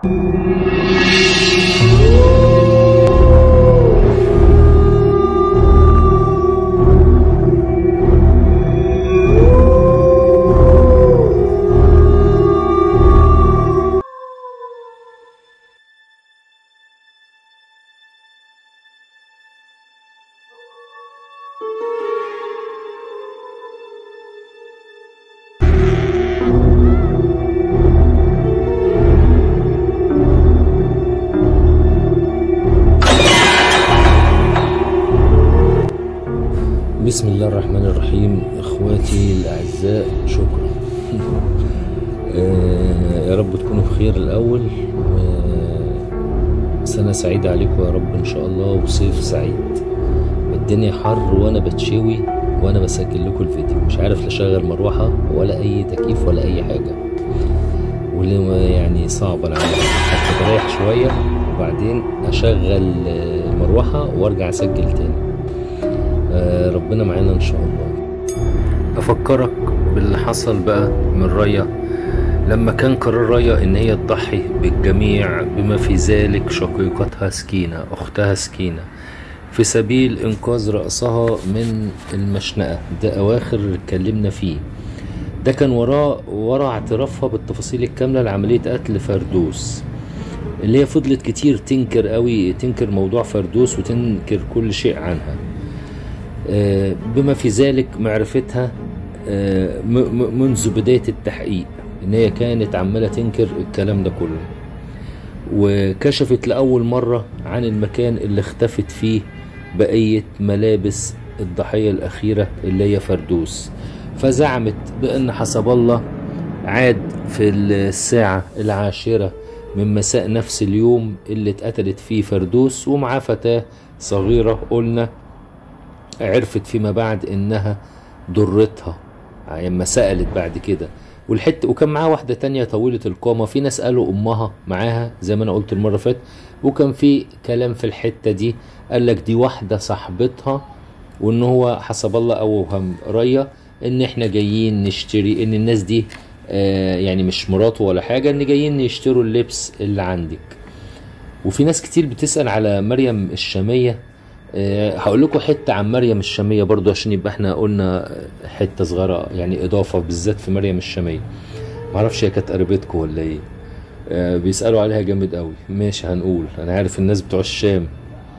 بسم الله الرحمن الرحيم اخواتي الاعزاء شكرا آه، يا رب تكونوا بخير الاول آه، سنة سعيدة عليكم يا رب ان شاء الله وصيف سعيد الدنيا حر وانا بتشوي وانا بسجل لكم الفيديو مش عارف لا اشغل مروحة ولا اي تكييف ولا اي حاجة واللي ما يعني صعب انا عارف حتى بريح شوية وبعدين اشغل آه، المروحة وارجع اسجل تاني آه، ربنا معانا ان شاء الله افكرك باللي حصل بقى من ريا لما كان قرار ريا ان هي تضحي بالجميع بما في ذلك شقيقتها سكينة اختها سكينة في سبيل انقاذ رأسها من المشنقة ده اواخر اللي اتكلمنا فيه ده كان وراه ورا اعترافها بالتفاصيل الكاملة لعملية قتل فردوس اللي هي فضلت كتير تنكر قوي تنكر موضوع فردوس وتنكر كل شيء عنها آه، بما في ذلك معرفتها آه، م- م- منذ بداية التحقيق ان هي كانت عمالة تنكر الكلام ده كله وكشفت لأول مرة عن المكان اللي اختفت فيه بقية ملابس الضحية الأخيرة اللي هي فردوس فزعمت بأن حسب الله عاد في الساعة العاشرة من مساء نفس اليوم اللي اتقتلت فيه فردوس ومعاه فتاة صغيرة قلنا عرفت فيما بعد انها ضرتها لما سألت بعد كده والحته وكان معاها واحده تانية طويله القامه في ناس قالوا امها معاها زي ما انا قلت المره اللي فاتت وكان في كلام في الحته دي قال لك دي واحده صاحبتها وان هو حسب الله اوهم ريا ان احنا جايين نشتري ان الناس دي آه يعني مش مراته ولا حاجه ان جايين يشتروا اللبس اللي عندك وفي ناس كتير بتسأل على مريم الشامية أه هقول لكم حتة عن مريم الشامية برضو عشان يبقى احنا قلنا حتة صغيرة يعني إضافة بالذات في مريم الشامية معرفش هي كانت قريبتكم ولا ايه أه بيسألوا عليها جامد قوي ماشي هنقول أنا عارف الناس بتوع الشام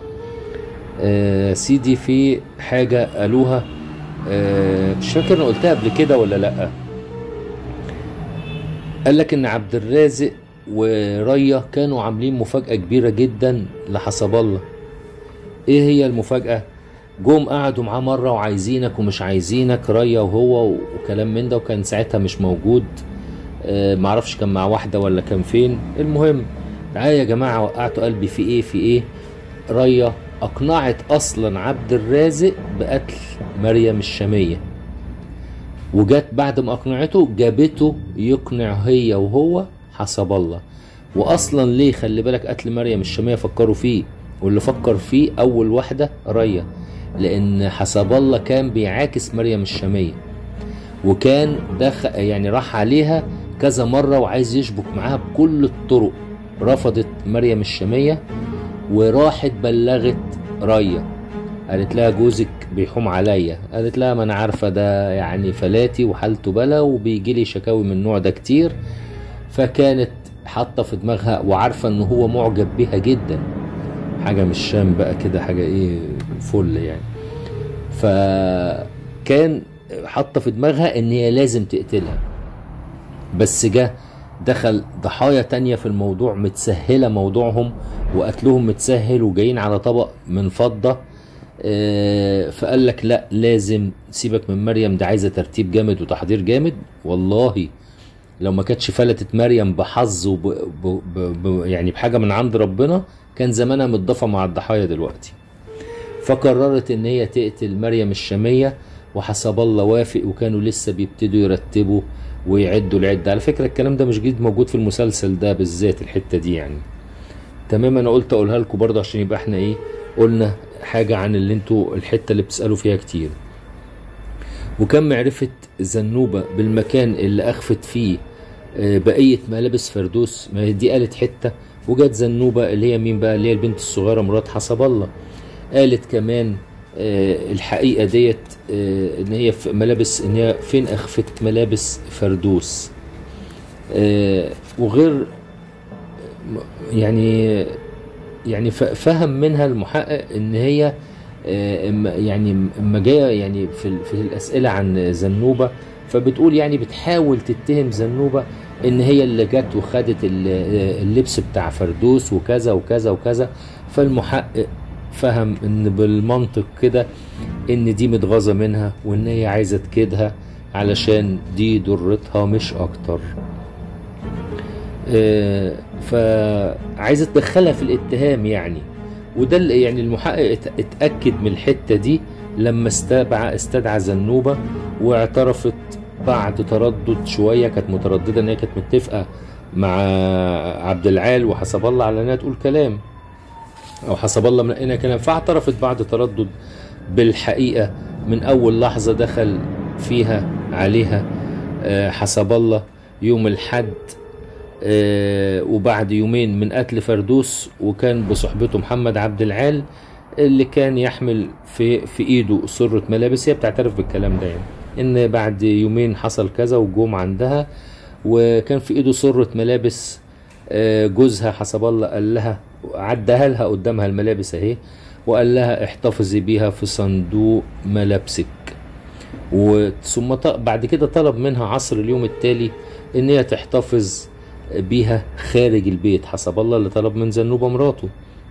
أه سيدي في حاجة قالوها أه مش فاكر أنا قلتها قبل كده ولا لأ قال لك ان عبد الرازق وريا كانوا عاملين مفاجأة كبيرة جدا لحسب الله ايه هي المفاجأة جم قعدوا معاه مرة وعايزينك ومش عايزينك ريا وهو وكلام من ده وكان ساعتها مش موجود آه معرفش كان مع واحدة ولا كان فين المهم تعالى يا جماعة وقعتوا قلبي في ايه في ايه ريا اقنعت اصلا عبد الرازق بقتل مريم الشامية وجت بعد ما اقنعته جابته يقنع هي وهو حسب الله واصلا ليه خلي بالك قتل مريم الشاميه فكروا فيه واللي فكر فيه اول واحده ريا لان حسب الله كان بيعاكس مريم الشاميه وكان دخل يعني راح عليها كذا مره وعايز يشبك معاها بكل الطرق رفضت مريم الشاميه وراحت بلغت ريا قالت لها جوزك بيحوم عليا قالت لها ما انا عارفه ده يعني فلاتي وحالته بلا وبيجي لي شكاوي من النوع ده كتير فكانت حاطه في دماغها وعارفه ان هو معجب بيها جدا حاجه مش شام بقى كده حاجه ايه فل يعني فكان حاطه في دماغها ان هي لازم تقتلها بس جه دخل ضحايا تانية في الموضوع متسهلة موضوعهم وقتلهم متسهل وجايين على طبق من فضة آه، فقال لك لا لازم سيبك من مريم ده عايزة ترتيب جامد وتحضير جامد والله لو ما كانتش فلتت مريم بحظ وب... ب... ب... ب... يعني بحاجة من عند ربنا كان زمانها متضافة مع الضحايا دلوقتي فقررت ان هي تقتل مريم الشامية وحسب الله وافق وكانوا لسه بيبتدوا يرتبوا ويعدوا العدة على فكرة الكلام ده مش جديد موجود في المسلسل ده بالذات الحتة دي يعني تمام انا قلت اقولها لكم برضه عشان يبقى احنا ايه قلنا حاجة عن اللي انتوا الحتة اللي بتسألوا فيها كتير وكان معرفة زنوبة بالمكان اللي أخفت فيه آه، بقيه ملابس فردوس ما هي دي قالت حته وجت زنوبه اللي هي مين بقى اللي هي البنت الصغيره مرات حسب الله قالت كمان آه، الحقيقه ديت آه، ان هي في ملابس ان هي فين اخفت ملابس فردوس آه، وغير يعني يعني ف- فهم منها المحقق ان هي آه، اما- يعني اما جايه يعني في ال- في الاسئله عن زنوبه فبتقول يعني بتحاول تتهم زنوبه ان هي اللي جت وخدت ال- اللبس بتاع فردوس وكذا وكذا وكذا فالمحقق فهم ان بالمنطق كده ان دي متغاظه منها وان هي عايزه تكيدها علشان دي ضرتها مش اكتر آه، فعايزه تدخلها في الاتهام يعني وده اللي يعني المحقق ات- اتاكد من الحته دي لما استبع استدعى زنوبه واعترفت بعد تردد شويه كانت متردده ان هي كانت متفقه مع عبد العال وحسب الله على انها تقول كلام او حسب الله من اين كلام فاعترفت بعد تردد بالحقيقه من اول لحظه دخل فيها عليها آه، حسب الله يوم الحد آه، وبعد يومين من قتل فردوس وكان بصحبته محمد عبد العال اللي كان يحمل في في ايده سرة ملابس هي بتعترف بالكلام ده يعني ان بعد يومين حصل كذا وجوم عندها وكان في ايده سرة ملابس آه، جوزها حسب الله قال لها عدها لها قدامها الملابس اهي وقال لها احتفظي بيها في صندوق ملابسك وثم ط- بعد كده طلب منها عصر اليوم التالي ان هي تحتفظ بيها خارج البيت حسب الله اللي طلب من زنوبة مراته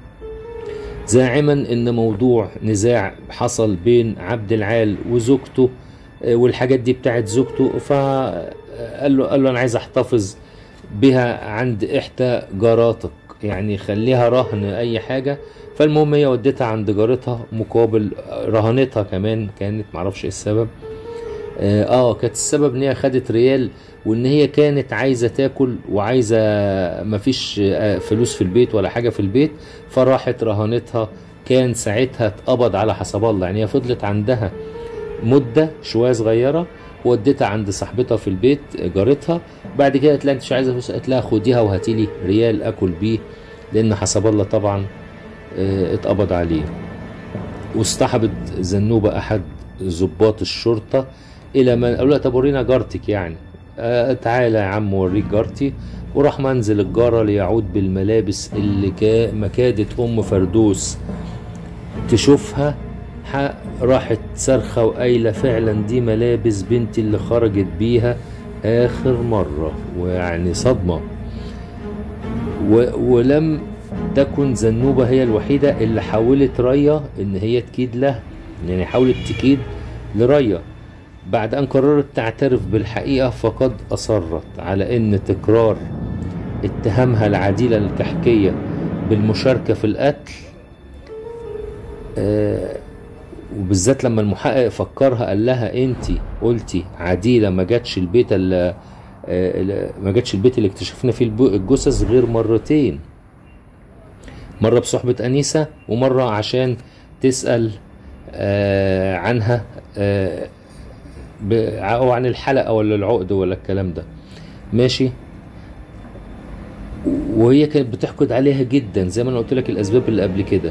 زاعما ان موضوع نزاع حصل بين عبد العال وزوجته آه، والحاجات دي بتاعت زوجته فقال له قال له انا عايز احتفظ بها عند احدى جاراتك يعني خليها رهن اي حاجه فالمهم هي وديتها عند جارتها مقابل رهنتها كمان كانت معرفش ايه السبب اه آه، كانت السبب ان هي خدت ريال وان هي كانت عايزه تاكل وعايزه مفيش آه، فلوس في البيت ولا حاجه في البيت فراحت رهنتها كان ساعتها اتقبض على حسب الله يعني هي فضلت عندها مده شويه صغيره وديتها عند صاحبتها في البيت جارتها بعد كده قالت لها انت مش عايزه فلوس قالت لها خديها وهاتي لي ريال اكل بيه لان حسب الله طبعا آه، اتقبض عليه واصطحبت زنوبة أحد ضباط الشرطة إلى من قالوا لها طب ورينا جارتك يعني آه تعالى يا عم وريك جارتي وراح منزل الجارة ليعود بالملابس اللي كا ما كادت أم فردوس تشوفها ح- راحت صرخة وقايلة فعلا دي ملابس بنتي اللي خرجت بيها آخر مرة ويعني صدمة و ولم تكن زنوبة هي الوحيدة اللي حاولت ريا ان هي تكيد لها يعني حاولت تكيد لريا بعد ان قررت تعترف بالحقيقة فقد اصرت على ان تكرار اتهامها العديلة الكحكية بالمشاركة في القتل آه وبالذات لما المحقق فكرها قال لها انت قلتي عديلة ما جاتش البيت اللي آه، ما جاتش البيت اللي اكتشفنا فيه الب- الجثث غير مرتين مرة بصحبة أنيسة ومرة عشان تسأل آه عنها آه ب- أو عن الحلقة ولا العقد ولا الكلام ده ماشي وهي كانت بتحقد عليها جدا زي ما انا قلت لك الاسباب اللي قبل كده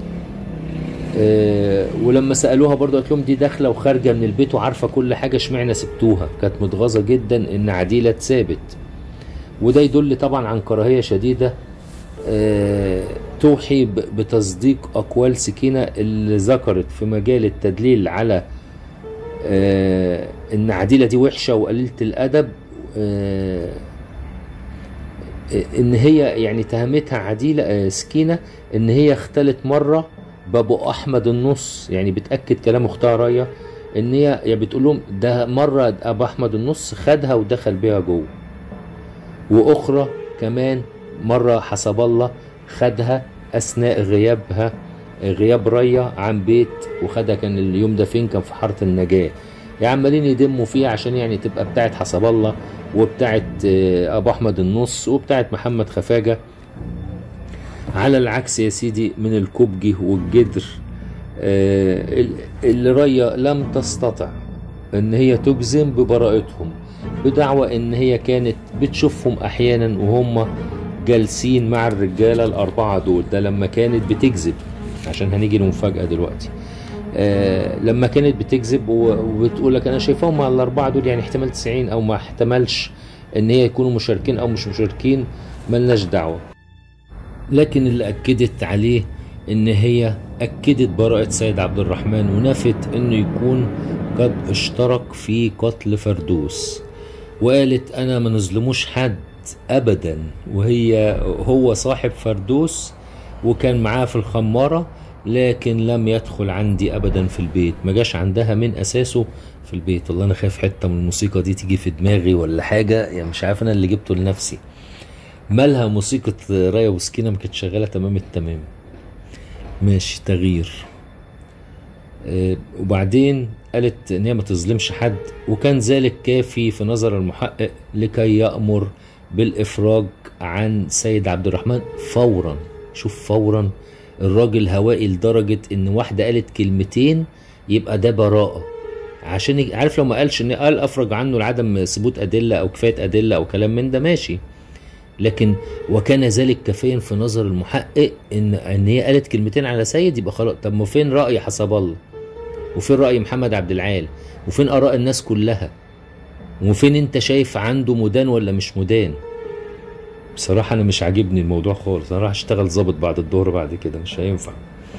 آه ولما سالوها برضو قالت لهم دي داخله وخارجه من البيت وعارفه كل حاجه اشمعنى سبتوها كانت متغاظه جدا ان عديله اتثابت وده يدل طبعا عن كراهيه شديده آه، توحي ب- بتصديق أقوال سكينة اللي ذكرت في مجال التدليل على آه، إن عديلة دي وحشة وقليلة الأدب آه، إن هي يعني تهمتها عديلة آه، سكينة إن هي اختلت مرة بأبو أحمد النص يعني بتأكد كلام أختها ريا إن هي يعني بتقول لهم ده مرة أبو أحمد النص خدها ودخل بيها جوه واخرى كمان مره حسب الله خدها اثناء غيابها غياب ريا عن بيت وخدها كان اليوم ده فين كان في حاره النجاه يعني عمالين يدموا فيها عشان يعني تبقى بتاعت حسب الله وبتاعت آه، ابو احمد النص وبتاعت محمد خفاجه على العكس يا سيدي من الكبجي والجدر آه، ال- اللي ريا لم تستطع ان هي تجزم ببراءتهم بدعوى ان هي كانت بتشوفهم احيانا وهم جالسين مع الرجالة الاربعة دول ده لما كانت بتكذب عشان هنيجي لمفاجأة دلوقتي آه لما كانت بتكذب و- وبتقول لك انا شايفاهم مع الاربعة دول يعني احتمال 90 او ما احتملش ان هي يكونوا مشاركين او مش مشاركين ملناش دعوة لكن اللي اكدت عليه ان هي اكدت براءة سيد عبد الرحمن ونفت انه يكون قد اشترك في قتل فردوس وقالت انا ما نظلموش حد ابدا وهي هو صاحب فردوس وكان معاه في الخمارة لكن لم يدخل عندي ابدا في البيت ما جاش عندها من اساسه في البيت والله انا خايف حتة من الموسيقى دي تيجي في دماغي ولا حاجة يعني مش عارف انا اللي جبته لنفسي مالها موسيقى رايا وسكينة ما كانت شغالة تمام التمام ماشي تغيير آه، وبعدين قالت ان هي ما تظلمش حد وكان ذلك كافي في نظر المحقق لكي يأمر بالإفراج عن سيد عبد الرحمن فورا شوف فورا الراجل هوائي لدرجة ان واحدة قالت كلمتين يبقى ده براءة عشان يج- عارف لو ما قالش ان قال افرج عنه لعدم ثبوت ادله او كفايه ادله او كلام من ده ماشي لكن وكان ذلك كافيا في نظر المحقق ان ان هي قالت كلمتين على سيد يبقى خلاص طب ما فين راي حسب الله وفين راي محمد عبد العال وفين اراء الناس كلها وفين انت شايف عنده مدان ولا مش مدان بصراحة أنا مش عاجبني الموضوع خالص أنا راح أشتغل ظابط بعد الظهر بعد كده مش هينفع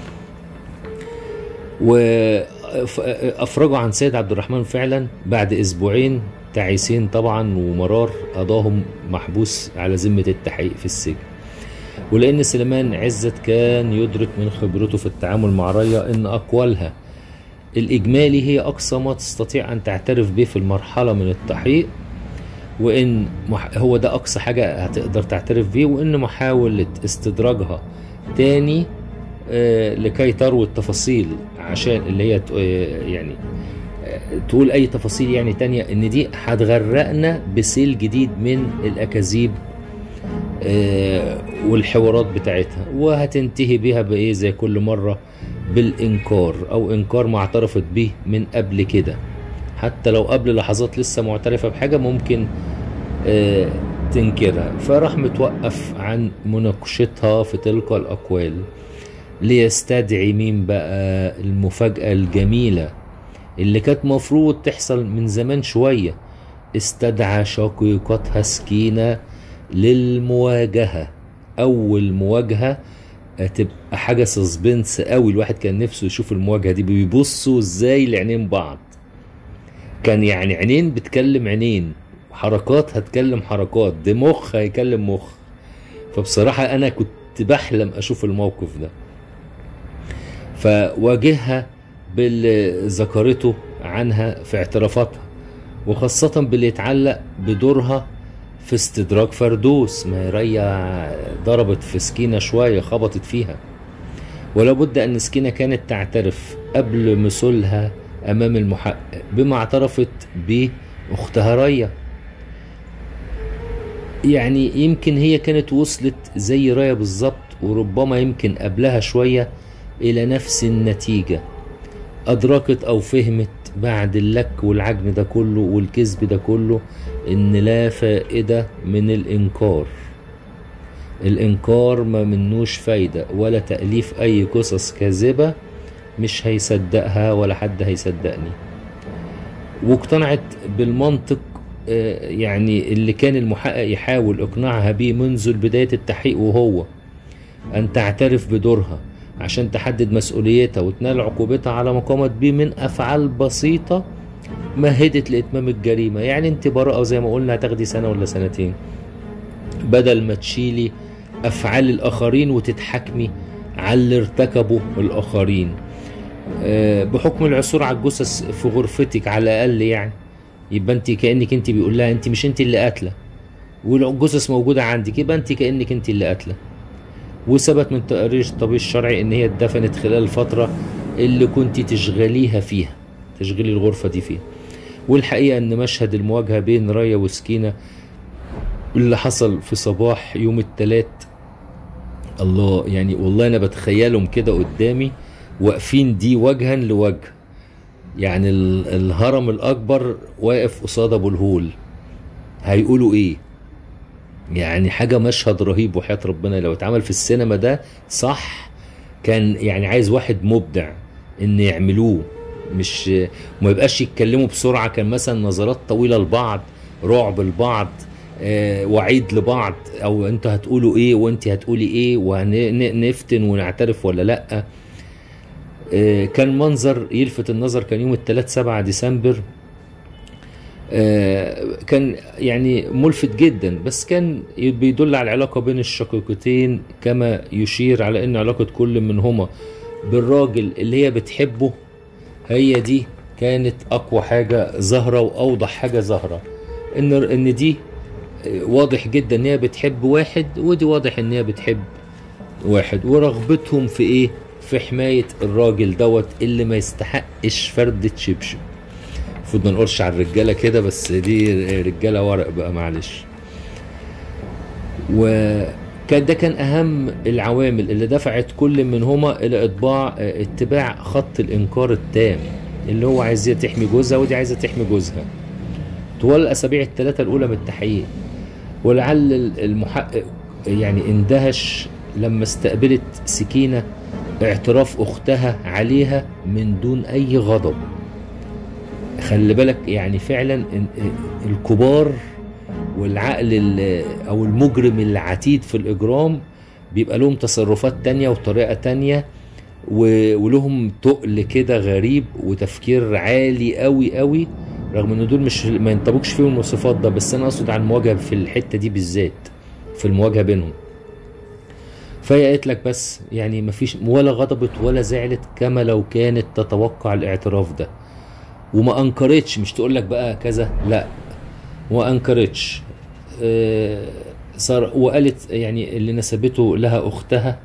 وأفرجوا عن سيد عبد الرحمن فعلا بعد أسبوعين تعيسين طبعا ومرار قضاهم محبوس على ذمة التحقيق في السجن ولأن سليمان عزت كان يدرك من خبرته في التعامل مع ريا أن أقوالها الإجمالي هي أقصى ما تستطيع أن تعترف به في المرحلة من التحقيق وإن مح- هو ده أقصى حاجة هتقدر تعترف بيه وإن محاولة استدراجها تاني آه، لكي تروي التفاصيل عشان اللي هي ت- آه، يعني آه، تقول أي تفاصيل يعني تانية إن دي هتغرقنا بسيل جديد من الأكاذيب آه، والحوارات بتاعتها وهتنتهي بيها بإيه زي كل مرة بالإنكار أو إنكار ما اعترفت به من قبل كده حتى لو قبل لحظات لسه معترفة بحاجة ممكن آه، تنكرها فراح متوقف عن مناقشتها في تلك الأقوال ليستدعي مين بقى المفاجأة الجميلة اللي كانت مفروض تحصل من زمان شوية استدعى شقيقتها سكينة للمواجهة أول مواجهة هتبقى حاجة سسبنس قوي الواحد كان نفسه يشوف المواجهة دي بيبصوا ازاي لعينين بعض كان يعني عينين بتكلم عينين حركات هتكلم حركات ده مخ هيكلم مخ فبصراحة أنا كنت بحلم أشوف الموقف ده فواجهها باللي ذكرته عنها في اعترافاتها وخاصة باللي يتعلق بدورها في استدراج فردوس ما هي ريا ضربت في سكينة شوية خبطت فيها ولا بد أن سكينة كانت تعترف قبل مثولها أمام المحقق بما اعترفت بأختها ريا يعني يمكن هي كانت وصلت زي رايا بالظبط وربما يمكن قبلها شوية إلى نفس النتيجة أدركت أو فهمت بعد اللك والعجن ده كله والكذب ده كله إن لا فائدة من الإنكار الإنكار ما منوش فايدة ولا تأليف أي قصص كاذبة مش هيصدقها ولا حد هيصدقني واقتنعت بالمنطق آه، يعني اللي كان المحقق يحاول إقناعها بيه منذ بداية التحقيق وهو أن تعترف بدورها عشان تحدد مسؤوليتها وتنال عقوبتها على ما قامت به من أفعال بسيطة مهدت لإتمام الجريمة يعني انت براءة زي ما قلنا هتاخدي سنة ولا سنتين بدل ما تشيلي أفعال الآخرين وتتحكمي على اللي ارتكبه الآخرين آه، بحكم العثور على الجثث في غرفتك على الأقل يعني يبقى انت كأنك انت بيقول لها انت مش انت اللي قاتلة والجثث موجودة عندك يبقى انت كأنك انت اللي قاتلة وثبت من تقرير الطبيب الشرعي ان هي اتدفنت خلال الفترة اللي كنت تشغليها فيها تشغلي الغرفة دي فيها والحقيقة ان مشهد المواجهة بين رايا وسكينة اللي حصل في صباح يوم الثلاث الله يعني والله انا بتخيلهم كده قدامي واقفين دي وجها لوجه يعني ال- الهرم الاكبر واقف قصاد ابو الهول هيقولوا ايه يعني حاجة مشهد رهيب وحياة ربنا لو اتعمل في السينما ده صح كان يعني عايز واحد مبدع ان يعملوه مش ما يبقاش يتكلموا بسرعة كان مثلا نظرات طويلة لبعض رعب لبعض آه، وعيد لبعض او انتوا هتقولوا ايه وانت هتقولي ايه ونفتن ونعترف ولا لا آه، كان منظر يلفت النظر كان يوم الثلاث 7 ديسمبر آه، كان يعني ملفت جدا بس كان بيدل على العلاقة بين الشقيقتين كما يشير على ان علاقة كل منهما بالراجل اللي هي بتحبه هي دي كانت اقوى حاجة ظاهرة واوضح حاجة ظاهرة ان ان دي واضح جدا ان هي بتحب واحد ودي واضح ان هي بتحب واحد ورغبتهم في ايه في حماية الراجل دوت اللي ما يستحقش فردة شبشب المفروض ما نقولش على الرجالة كده بس دي رجالة ورق بقى معلش وكان ده كان أهم العوامل اللي دفعت كل منهما إلى إطباع اتباع خط الإنكار التام اللي هو عايزة تحمي جوزها ودي عايزة تحمي جوزها طوال الأسابيع الثلاثة الأولى من التحقيق ولعل المحقق يعني اندهش لما استقبلت سكينة اعتراف أختها عليها من دون أي غضب خلي بالك يعني فعلا الكبار والعقل او المجرم العتيد في الاجرام بيبقى لهم تصرفات تانية وطريقة تانية ولهم تقل كده غريب وتفكير عالي قوي قوي رغم ان دول مش ما ينطبقش فيهم المواصفات ده بس انا اقصد على المواجهه في الحته دي بالذات في المواجهه بينهم فهي قالت لك بس يعني ما فيش ولا غضبت ولا زعلت كما لو كانت تتوقع الاعتراف ده وما انكرتش مش تقول لك بقى كذا لا وما انكرتش آه صار وقالت يعني اللي نسبته لها اختها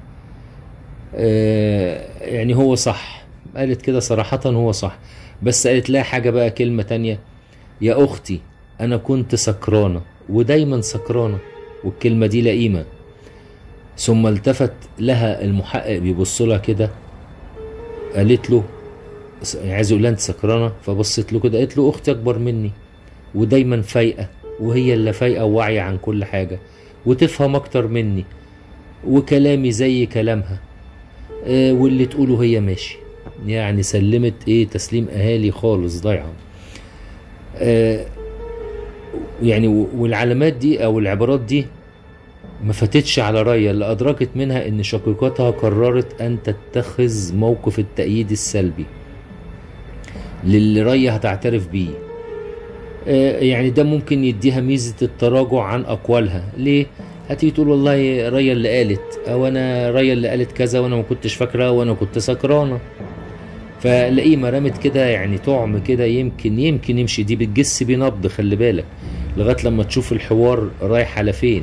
آه يعني هو صح قالت كده صراحة هو صح بس قالت لها حاجة بقى كلمة تانية يا أختي أنا كنت سكرانة ودايما سكرانة والكلمة دي لئيمة ثم التفت لها المحقق بيبص لها كده قالت له عايز يقول لها انت سكرانه فبصت له كده قالت له اختي اكبر مني ودايما فايقه وهي اللي فايقه وواعيه عن كل حاجه وتفهم اكتر مني وكلامي زي كلامها آه واللي تقوله هي ماشي يعني سلمت ايه تسليم اهالي خالص ضايعه آه يعني والعلامات دي او العبارات دي ما فاتتش على رايا اللي ادركت منها ان شقيقتها قررت ان تتخذ موقف التأييد السلبي للي ريا هتعترف بيه آه يعني ده ممكن يديها ميزة التراجع عن أقوالها ليه؟ هتيجي تقول والله ريا اللي قالت أو أنا ريا اللي قالت كذا وأنا ما كنتش فاكرة وأنا كنت سكرانة فلاقيه ما رمت كده يعني طعم كده يمكن يمكن يمشي دي بتجس بيه نبض خلي بالك لغايه لما تشوف الحوار رايح على فين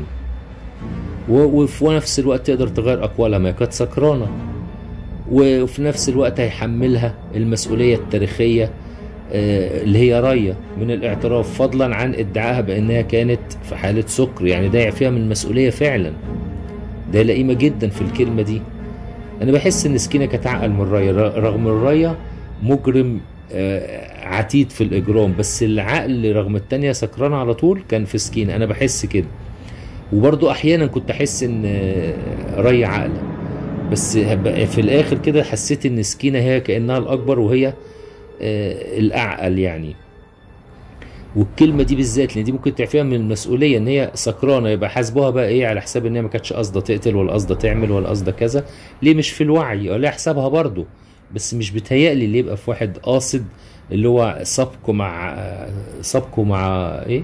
وفي نفس الوقت تقدر تغير اقوالها ما كانت سكرانه وفي نفس الوقت هيحملها المسؤولية التاريخية اللي هي راية من الاعتراف فضلا عن ادعائها بانها كانت في حالة سكر يعني ده يعفيها من المسؤولية فعلا ده لئيمة جدا في الكلمة دي انا بحس ان سكينة كانت عقل من راية رغم الراية مجرم عتيد في الاجرام بس العقل رغم التانية سكران على طول كان في سكينة انا بحس كده وبرضو احيانا كنت احس ان راية عقله بس في الاخر كده حسيت ان سكينه هي كانها الاكبر وهي آه الاعقل يعني والكلمه دي بالذات لان دي ممكن تعفيها من المسؤوليه ان هي سكرانه يبقى حاسبوها بقى ايه على حساب ان هي ما كانتش قاصده تقتل ولا قاصده تعمل ولا قاصده كذا ليه مش في الوعي ولا حسابها برضه بس مش بتهيألي اللي يبقى في واحد قاصد اللي هو سبقه مع سبقه مع ايه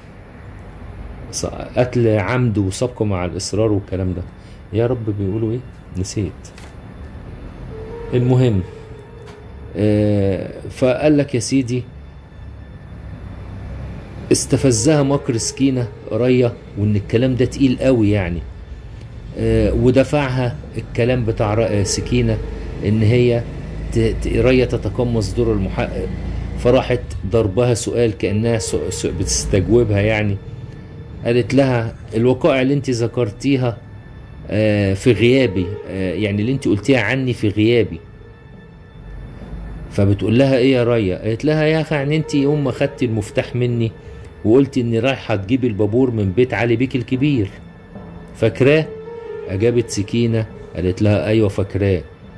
قتل عمد وسبقه مع الاصرار والكلام ده يا رب بيقولوا ايه نسيت المهم آه فقال لك يا سيدي استفزها مكر سكينة ريا وان الكلام ده تقيل قوي يعني آه ودفعها الكلام بتاع سكينة ان هي ريا تتقمص دور المحقق فراحت ضربها سؤال كأنها بتستجوبها يعني قالت لها الوقائع اللي انت ذكرتيها في غيابي يعني اللي انت قلتيها عني في غيابي فبتقول لها ايه يا ريا قالت لها يا اخي يعني انت يوم ما خدتي المفتاح مني وقلت اني رايحة تجيب البابور من بيت علي بيك الكبير فاكراه اجابت سكينة قالت لها ايوه فاكراه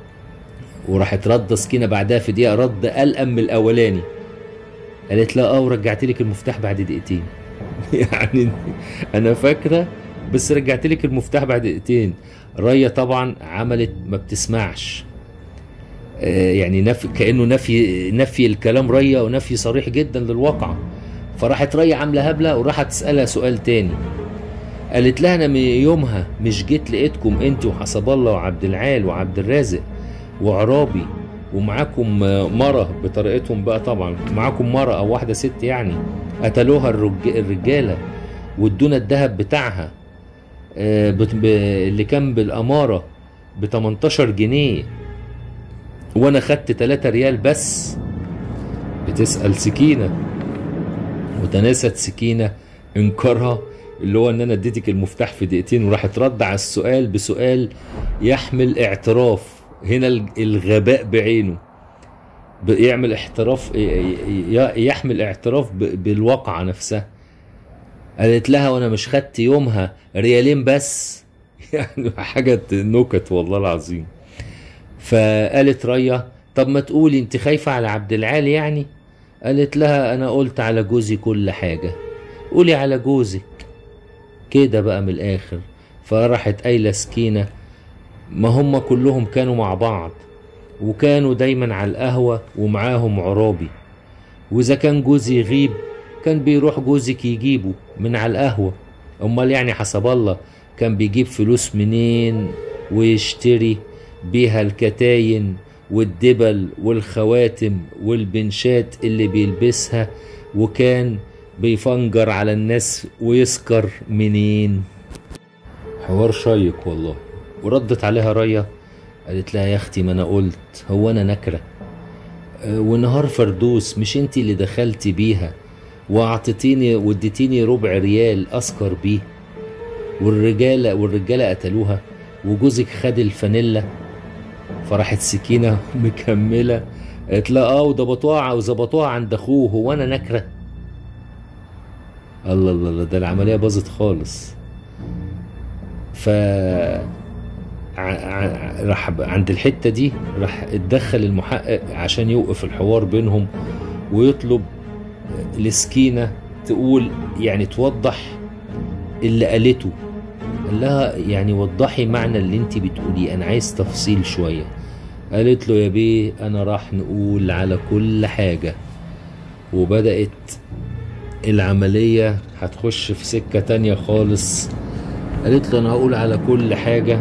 وراحت رد سكينة بعدها في دقيقة رد ألأم من الأولاني قالت لها اه ورجعت لك المفتاح بعد دقيقتين يعني انا فاكره بس رجعت لك المفتاح بعد دقيقتين ريا طبعا عملت ما بتسمعش آه، يعني نفي كانه نفي نفي الكلام ريا ونفي صريح جدا للواقع فراحت ريا عامله هبله وراحت تسالها سؤال تاني قالت لها انا من يومها مش جيت لقيتكم انت وحسب الله وعبد العال وعبد الرازق وعرابي ومعاكم آه، مرة بطريقتهم بقى طبعا معاكم مرة او واحدة ست يعني قتلوها الرج- الرجالة وادونا الذهب بتاعها آه، بت- ب- اللي كان بالأمارة ب 18 جنيه وانا خدت 3 ريال بس بتسأل سكينة وتناست سكينة انكارها اللي هو ان انا اديتك المفتاح في دقيقتين وراحت رد على السؤال بسؤال يحمل اعتراف هنا الج- الغباء بعينه ب- يعمل احتراف ي- ي- يحمل اعتراف ب- بالواقعة نفسها قالت لها وانا مش خدت يومها ريالين بس يعني حاجة نكت والله العظيم فقالت ريا طب ما تقولي انت خايفة على عبد العال يعني قالت لها انا قلت على جوزي كل حاجة قولي على جوزك كده بقى من الاخر فراحت قايلة سكينة ما هم كلهم كانوا مع بعض وكانوا دايما على القهوة ومعاهم عرابي وإذا كان جوزي يغيب كان بيروح جوزك يجيبه من على القهوة أمال يعني حسب الله كان بيجيب فلوس منين ويشتري بيها الكتاين والدبل والخواتم والبنشات اللي بيلبسها وكان بيفنجر على الناس ويسكر منين حوار شيق والله وردت عليها ريا قالت لها يا اختي ما انا قلت هو انا نكره أه، ونهار فردوس مش انتي اللي دخلتي بيها واعطيتيني واديتيني ربع ريال اسكر بيه والرجاله والرجاله قتلوها وجوزك خد الفانيلا فراحت سكينه مكمله قالت لها اه وظبطوها وظبطوها عند اخوه هو انا نكره الله الله الله ده العمليه باظت خالص ف ع- ع- راح ب- عند الحته دي راح اتدخل المحقق عشان يوقف الحوار بينهم ويطلب لسكينه تقول يعني توضح اللي قالته قال لها يعني وضحي معنى اللي انت بتقوليه انا عايز تفصيل شويه قالت له يا بيه انا راح نقول على كل حاجه وبدات العمليه هتخش في سكه تانية خالص قالت له انا هقول على كل حاجه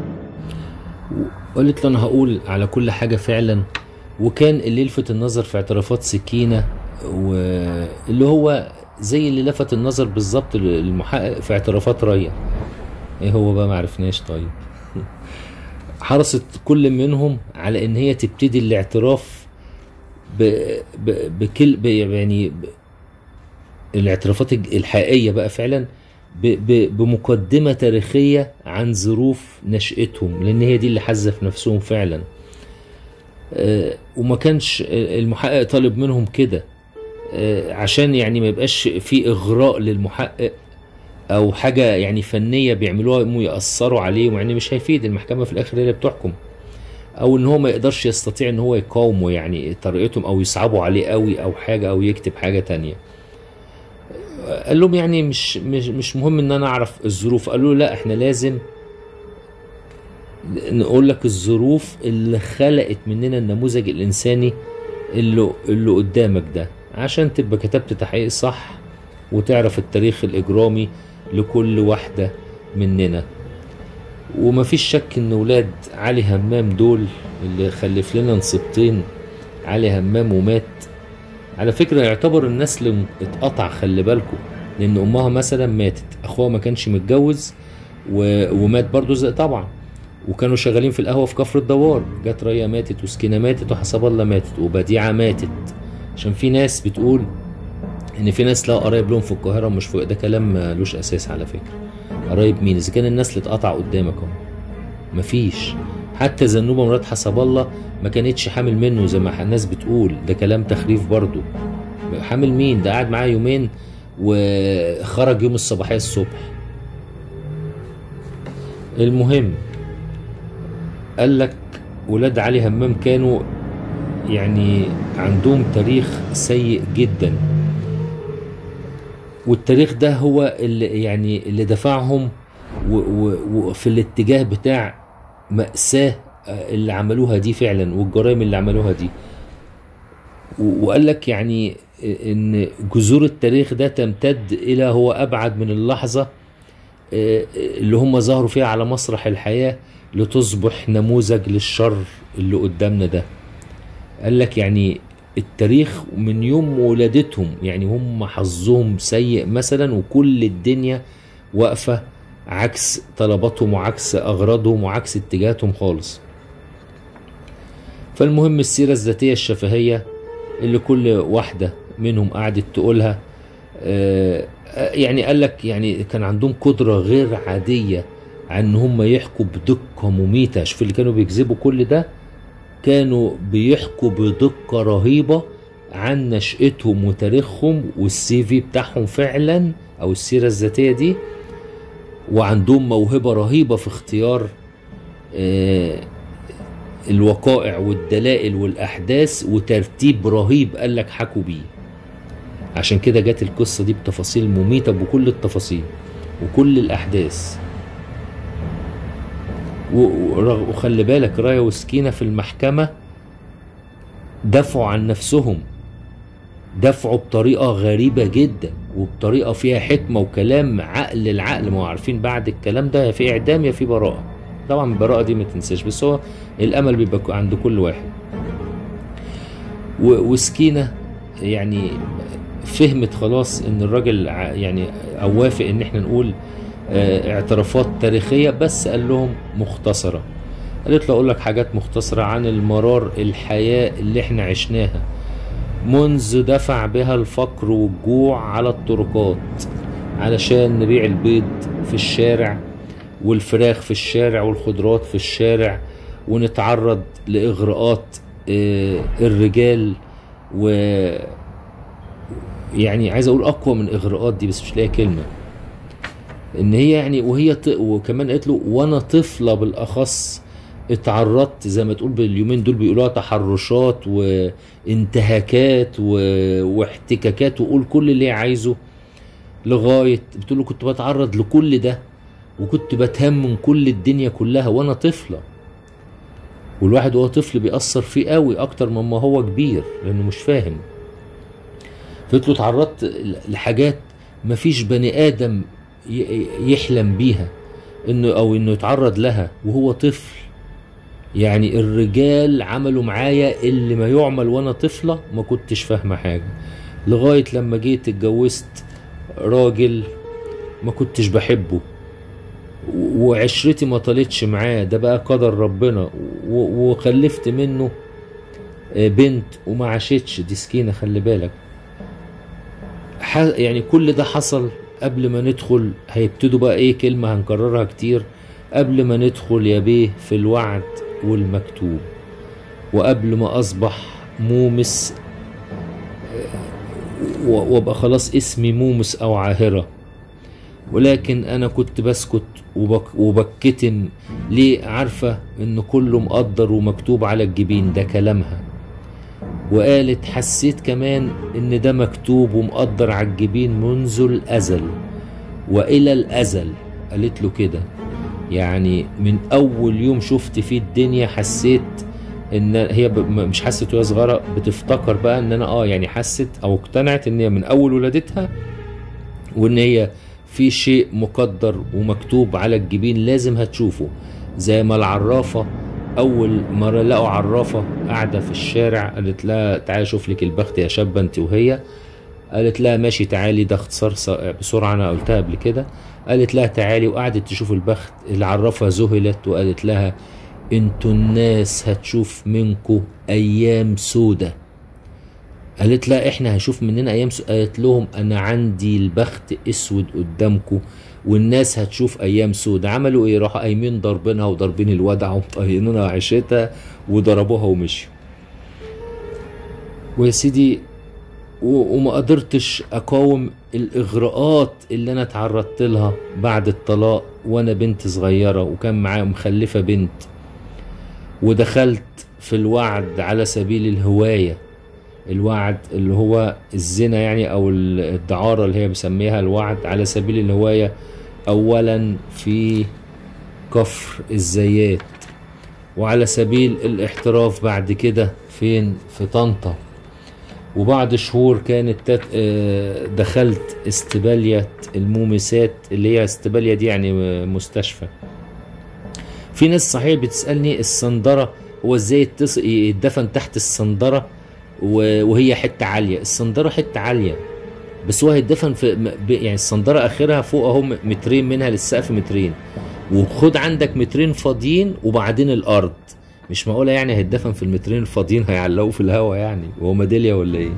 قالت له انا هقول على كل حاجه فعلا وكان اللي يلفت النظر في اعترافات سكينه واللي هو زي اللي لفت النظر بالظبط المحقق في اعترافات ريا ايه هو بقى معرفناش طيب حرصت كل منهم على ان هي تبتدي الاعتراف ب... ب... بكل ب... يعني ب... الاعترافات الج- الحقيقيه بقى فعلا ب... ب... بمقدمه تاريخيه عن ظروف نشاتهم لان هي دي اللي حزه في نفسهم فعلا آه، وما كانش المحقق طالب منهم كده آه، عشان يعني ما يبقاش في اغراء للمحقق او حاجه يعني فنيه بيعملوها يقوموا ياثروا عليه مع ان مش هيفيد المحكمه في الاخر هي اللي بتحكم او ان هو ما يقدرش يستطيع ان هو يقاومه يعني طريقتهم او يصعبوا عليه قوي او حاجه او يكتب حاجه تانية قال لهم يعني مش مش مش مهم ان انا اعرف الظروف قالوا له لا احنا لازم نقول لك الظروف اللي خلقت مننا النموذج الانساني اللي اللي قدامك ده عشان تبقى كتبت تحقيق صح وتعرف التاريخ الاجرامي لكل واحده مننا ومفيش شك ان ولاد علي همام دول اللي خلف لنا نصيبتين علي همام ومات على فكرة يعتبر النسل اتقطع خلي بالكم لان امها مثلا ماتت اخوها ما كانش متجوز و... ومات برضو زي طبعا وكانوا شغالين في القهوة في كفر الدوار جت ريا ماتت وسكينة ماتت وحسب الله ماتت وبديعة ماتت عشان في ناس بتقول ان في ناس لا قرايب لهم في القاهرة ومش فوق ده كلام ملوش اساس على فكرة قرايب مين اذا كان النسل اتقطع قدامك اهو مفيش حتى زنوبة مرات حسب الله ما كانتش حامل منه زي ما الناس بتقول ده كلام تخريف برضو حامل مين ده قاعد معاه يومين وخرج يوم الصباحية الصبح المهم قال لك ولاد علي همام كانوا يعني عندهم تاريخ سيء جدا والتاريخ ده هو اللي يعني اللي دفعهم وفي الاتجاه بتاع مأساة اللي عملوها دي فعلا والجرائم اللي عملوها دي وقال لك يعني ان جذور التاريخ ده تمتد الى هو ابعد من اللحظه اللي هم ظهروا فيها على مسرح الحياه لتصبح نموذج للشر اللي قدامنا ده قال لك يعني التاريخ من يوم ولادتهم يعني هم حظهم سيء مثلا وكل الدنيا واقفه عكس طلباتهم وعكس اغراضهم وعكس اتجاهاتهم خالص فالمهم السيره الذاتيه الشفهيه اللي كل واحده منهم قعدت تقولها يعني قال لك يعني كان عندهم قدره غير عاديه عن ان هم يحكوا بدقه مميته شوف اللي كانوا بيكذبوا كل ده كانوا بيحكوا بدقه رهيبه عن نشأتهم وتاريخهم والسي في بتاعهم فعلا او السيره الذاتيه دي وعندهم موهبه رهيبه في اختيار الوقائع والدلائل والاحداث وترتيب رهيب قال لك حكوا بيه عشان كده جت القصه دي بتفاصيل مميته بكل التفاصيل وكل الاحداث وخلي بالك رايا وسكينة في المحكمة دافعوا عن نفسهم دافعوا بطريقة غريبة جدا وبطريقة فيها حكمة وكلام عقل العقل ما هو عارفين بعد الكلام ده يا في إعدام يا في براءة طبعا البراءة دي ما تنساش بس هو الأمل بيبقى عند كل واحد وسكينة يعني فهمت خلاص ان الراجل يعني او وافق ان احنا نقول اعترافات تاريخية بس قال لهم مختصرة قالت له اقول لك حاجات مختصرة عن المرار الحياة اللي احنا عشناها منذ دفع بها الفقر والجوع على الطرقات علشان نبيع البيض في الشارع والفراخ في الشارع والخضروات في الشارع ونتعرض لإغراءات الرجال و يعني عايز اقول اقوى من اغراءات دي بس مش لاقي كلمه ان هي يعني وهي ط... وكمان قالت له وانا طفله بالاخص اتعرضت زي ما تقول باليومين دول بيقولوها تحرشات وانتهاكات و... واحتكاكات وقول كل اللي عايزه لغايه بتقول له كنت بتعرض لكل ده وكنت بتهم من كل الدنيا كلها وانا طفله والواحد وهو طفل بيأثر فيه قوي اكتر مما هو كبير لانه مش فاهم قلت له تعرضت لحاجات مفيش بني ادم يحلم بيها انه او انه يتعرض لها وهو طفل يعني الرجال عملوا معايا اللي ما يعمل وانا طفله ما كنتش فاهمه حاجه لغايه لما جيت اتجوزت راجل ما كنتش بحبه وعشرتي ما طالتش معاه ده بقى قدر ربنا وخلفت منه بنت وما عاشتش دي سكينه خلي بالك يعني كل ده حصل قبل ما ندخل هيبتدوا بقى ايه كلمة هنكررها كتير قبل ما ندخل يا بيه في الوعد والمكتوب وقبل ما اصبح مومس وابقى خلاص اسمي مومس او عاهرة ولكن انا كنت بسكت وبك وبكتم ليه عارفة ان كله مقدر ومكتوب على الجبين ده كلامها وقالت حسيت كمان ان ده مكتوب ومقدر على الجبين منذ الازل والى الازل قالت له كده يعني من اول يوم شفت فيه الدنيا حسيت ان هي مش حست وهي صغيره بتفتكر بقى ان انا اه يعني حست او اقتنعت ان هي من اول ولادتها وان هي في شيء مقدر ومكتوب على الجبين لازم هتشوفه زي ما العرافه اول مره لقوا عرافه قاعده في الشارع قالت لها تعالي اشوف لك البخت يا شابه انت وهي قالت لها ماشي تعالي ده اختصار بسرعه انا قلتها قبل كده قالت لها تعالي وقعدت تشوف البخت العرافه ذهلت وقالت لها انتوا الناس هتشوف منكم ايام سودة قالت لا احنا هنشوف مننا ايام سودة قالت لهم انا عندي البخت اسود قدامكم والناس هتشوف ايام سودة عملوا ايه راحوا قايمين ضاربينها وضاربين الودع ومطينينها عيشتها وضربوها ومشيوا ويا سيدي و- وما قدرتش اقاوم الاغراءات اللي انا اتعرضت لها بعد الطلاق وانا بنت صغيرة وكان معايا مخلفة بنت ودخلت في الوعد على سبيل الهواية الوعد اللي هو الزنا يعني او ال- الدعارة اللي هي بسميها الوعد على سبيل الهواية اولا في كفر الزيات وعلى سبيل الاحتراف بعد كده فين في طنطا وبعد شهور كانت تت... آه، دخلت استبالية المومسات اللي هي استبالية دي يعني مستشفى في ناس صحيح بتسألني الصندرة هو ازاي يتص... يتدفن تحت الصندرة و... وهي حتة عالية الصندرة حتة عالية بس هو هيتدفن في م- ب- يعني الصندرة اخرها فوق اهو م- مترين منها للسقف مترين وخد عندك مترين فاضيين وبعدين الارض مش معقولة يعني هيتدفن في المترين الفاضيين هيعلقوه في الهوا يعني وهو ميدالية ولا ايه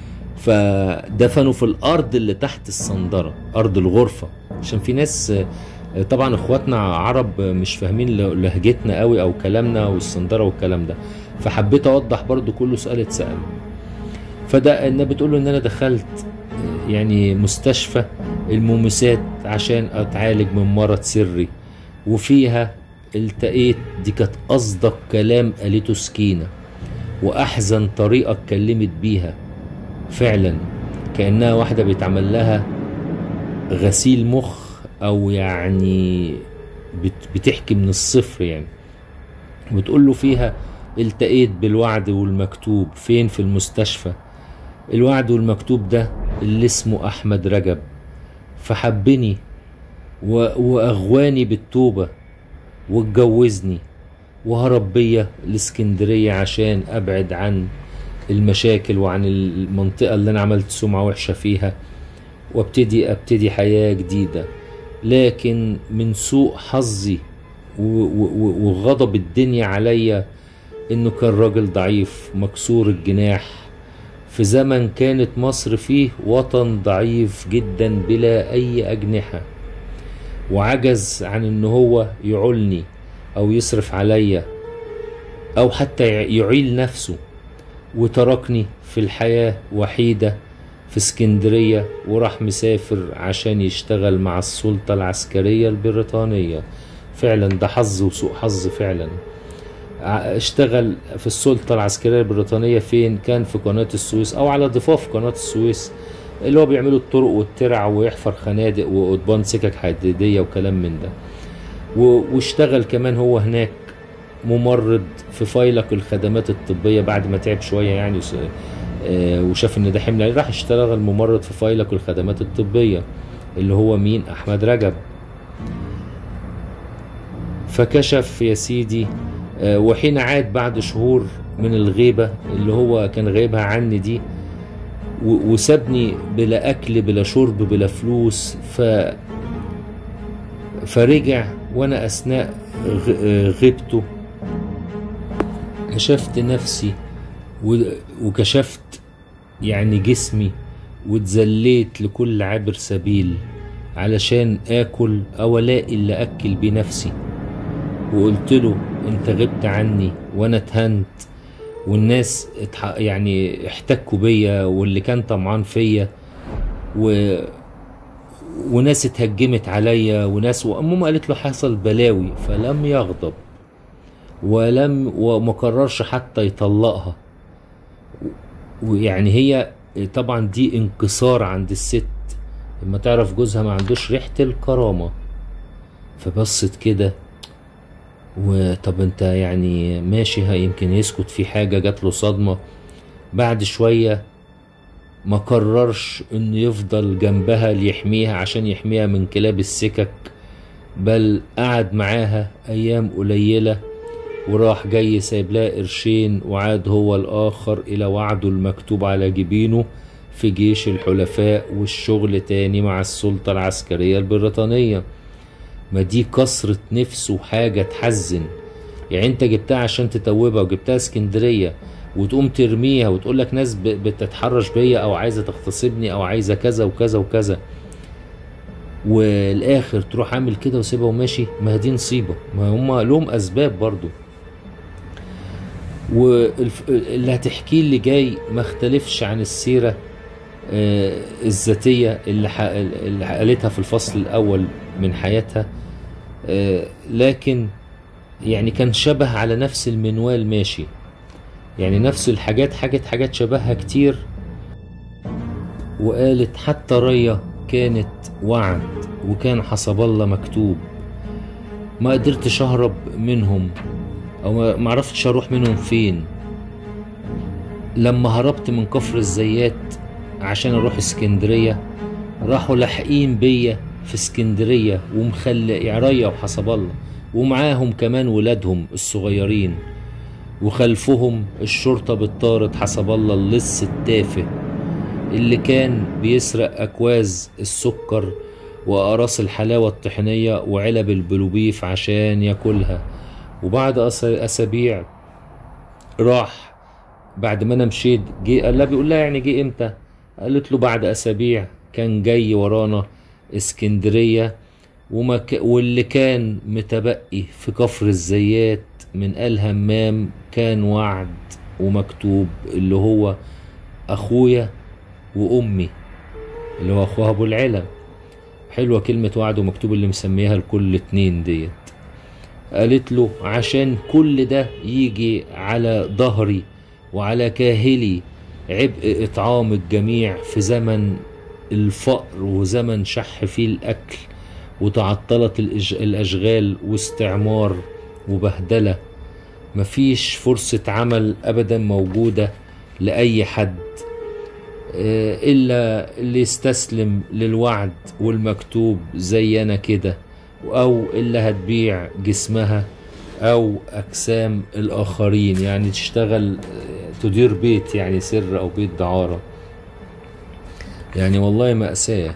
فدفنوا في الارض اللي تحت الصندرة ارض الغرفة عشان في ناس آه، طبعا اخواتنا عرب مش فاهمين ل- لهجتنا قوي او كلامنا والصندرة والكلام ده فحبيت اوضح برضو كله سؤال اتسأل فده انها بتقول له ان انا دخلت آه، يعني مستشفى المومسات عشان اتعالج من مرض سري وفيها التقيت دي كانت اصدق كلام قالته سكينه واحزن طريقه اتكلمت بيها فعلا كانها واحده بيتعمل لها غسيل مخ او يعني بت- بتحكي من الصفر يعني بتقول له فيها التقيت بالوعد والمكتوب فين في المستشفى الوعد والمكتوب ده اللي اسمه احمد رجب فحبني و- واغواني بالتوبه واتجوزني وهرب بيا الاسكندريه عشان ابعد عن المشاكل وعن المنطقه اللي انا عملت سمعه وحشه فيها وابتدي ابتدي حياه جديده لكن من سوء حظي و- و- و- وغضب الدنيا عليا انه كان راجل ضعيف مكسور الجناح في زمن كانت مصر فيه وطن ضعيف جدا بلا اي اجنحه وعجز عن ان هو يعولني او يصرف عليا او حتى يعيل نفسه وتركني في الحياة وحيدة في اسكندرية وراح مسافر عشان يشتغل مع السلطة العسكرية البريطانية فعلا ده حظ وسوء حظ فعلا ع- اشتغل في السلطة العسكرية البريطانية فين كان في قناة السويس او على ضفاف قناة السويس اللي هو بيعملوا الطرق والترع ويحفر خنادق وقضبان سكك حديدية وكلام من ده و- واشتغل كمان هو هناك ممرض في فيلق الخدمات الطبية بعد ما تعب شوية يعني وس- آه، وشاف ان ده حمل عليه راح اشتغل ممرض في فيلق الخدمات الطبية اللي هو مين احمد رجب فكشف يا سيدي آه، وحين عاد بعد شهور من الغيبة اللي هو كان غايبها عني دي و- وسابني بلا اكل بلا شرب بلا فلوس ف فرجع وانا اثناء غ- آه، غيبته كشفت نفسي و- وكشفت يعني جسمي واتذليت لكل عابر سبيل علشان اكل او الاقي اللي اكل بنفسي وقلت له انت غبت عني وانا اتهنت والناس اتح... يعني احتكوا بيا واللي كان طمعان فيا و... وناس اتهجمت عليا وناس وامهم قالت له حصل بلاوي فلم يغضب ولم وما قررش حتى يطلقها ويعني هي طبعا دي انكسار عند الست لما تعرف جوزها ما عندوش ريحة الكرامة فبصت كده وطب انت يعني ماشي ها يمكن يسكت في حاجة جات له صدمة بعد شوية ما قررش انه يفضل جنبها ليحميها عشان يحميها من كلاب السكك بل قعد معاها ايام قليلة وراح جاي سايب لها قرشين وعاد هو الاخر الى وعده المكتوب على جبينه في جيش الحلفاء والشغل تاني مع السلطة العسكرية البريطانية ما دي كسرة نفس وحاجة تحزن يعني انت جبتها عشان تتوبها وجبتها اسكندرية وتقوم ترميها وتقول لك ناس ب- بتتحرش بيا او عايزة تغتصبني او عايزة كذا وكذا وكذا والاخر تروح عامل كده وسيبها وماشي ما دي نصيبة ما هم لهم اسباب برضو واللي هتحكيه اللي جاي ما اختلفش عن السيرة آه، الذاتية اللي ح- اللي قالتها في الفصل الأول من حياتها آه، لكن يعني كان شبه على نفس المنوال ماشي يعني نفس الحاجات حاجات حاجات شبهها كتير وقالت حتى ريا كانت وعد وكان حسب الله مكتوب ما قدرتش اهرب منهم او ما ما عرفتش اروح منهم فين لما هربت من كفر الزيات عشان اروح اسكندرية راحوا لاحقين بيا في اسكندرية ومخلي ريا وحسب الله ومعاهم كمان ولادهم الصغيرين وخلفهم الشرطة بالطارد حسب الله اللص التافه اللي كان بيسرق أكواز السكر وأقراص الحلاوة الطحينية وعلب البلوبيف عشان ياكلها وبعد أس- أسابيع راح بعد ما أنا مشيت جه قال لها بيقول لها يعني جه إمتى؟ قالت له بعد أسابيع كان جاي ورانا اسكندرية وما ك... واللي كان متبقي في كفر الزيات من آل همام كان وعد ومكتوب اللي هو أخويا وأمي اللي هو أخوها أبو العلا حلوة كلمة وعد ومكتوب اللي مسميها لكل اتنين ديت قالت له عشان كل ده يجي على ظهري وعلى كاهلي عبء إطعام الجميع في زمن الفقر وزمن شح فيه الأكل وتعطلت الإج- الأشغال واستعمار وبهدلة مفيش فرصة عمل أبدا موجودة لأي حد آه، إلا اللي يستسلم للوعد والمكتوب زي أنا كده أو اللي هتبيع جسمها أو أجسام الآخرين يعني تشتغل آه، تدير بيت يعني سر أو بيت دعارة يعني والله مأساة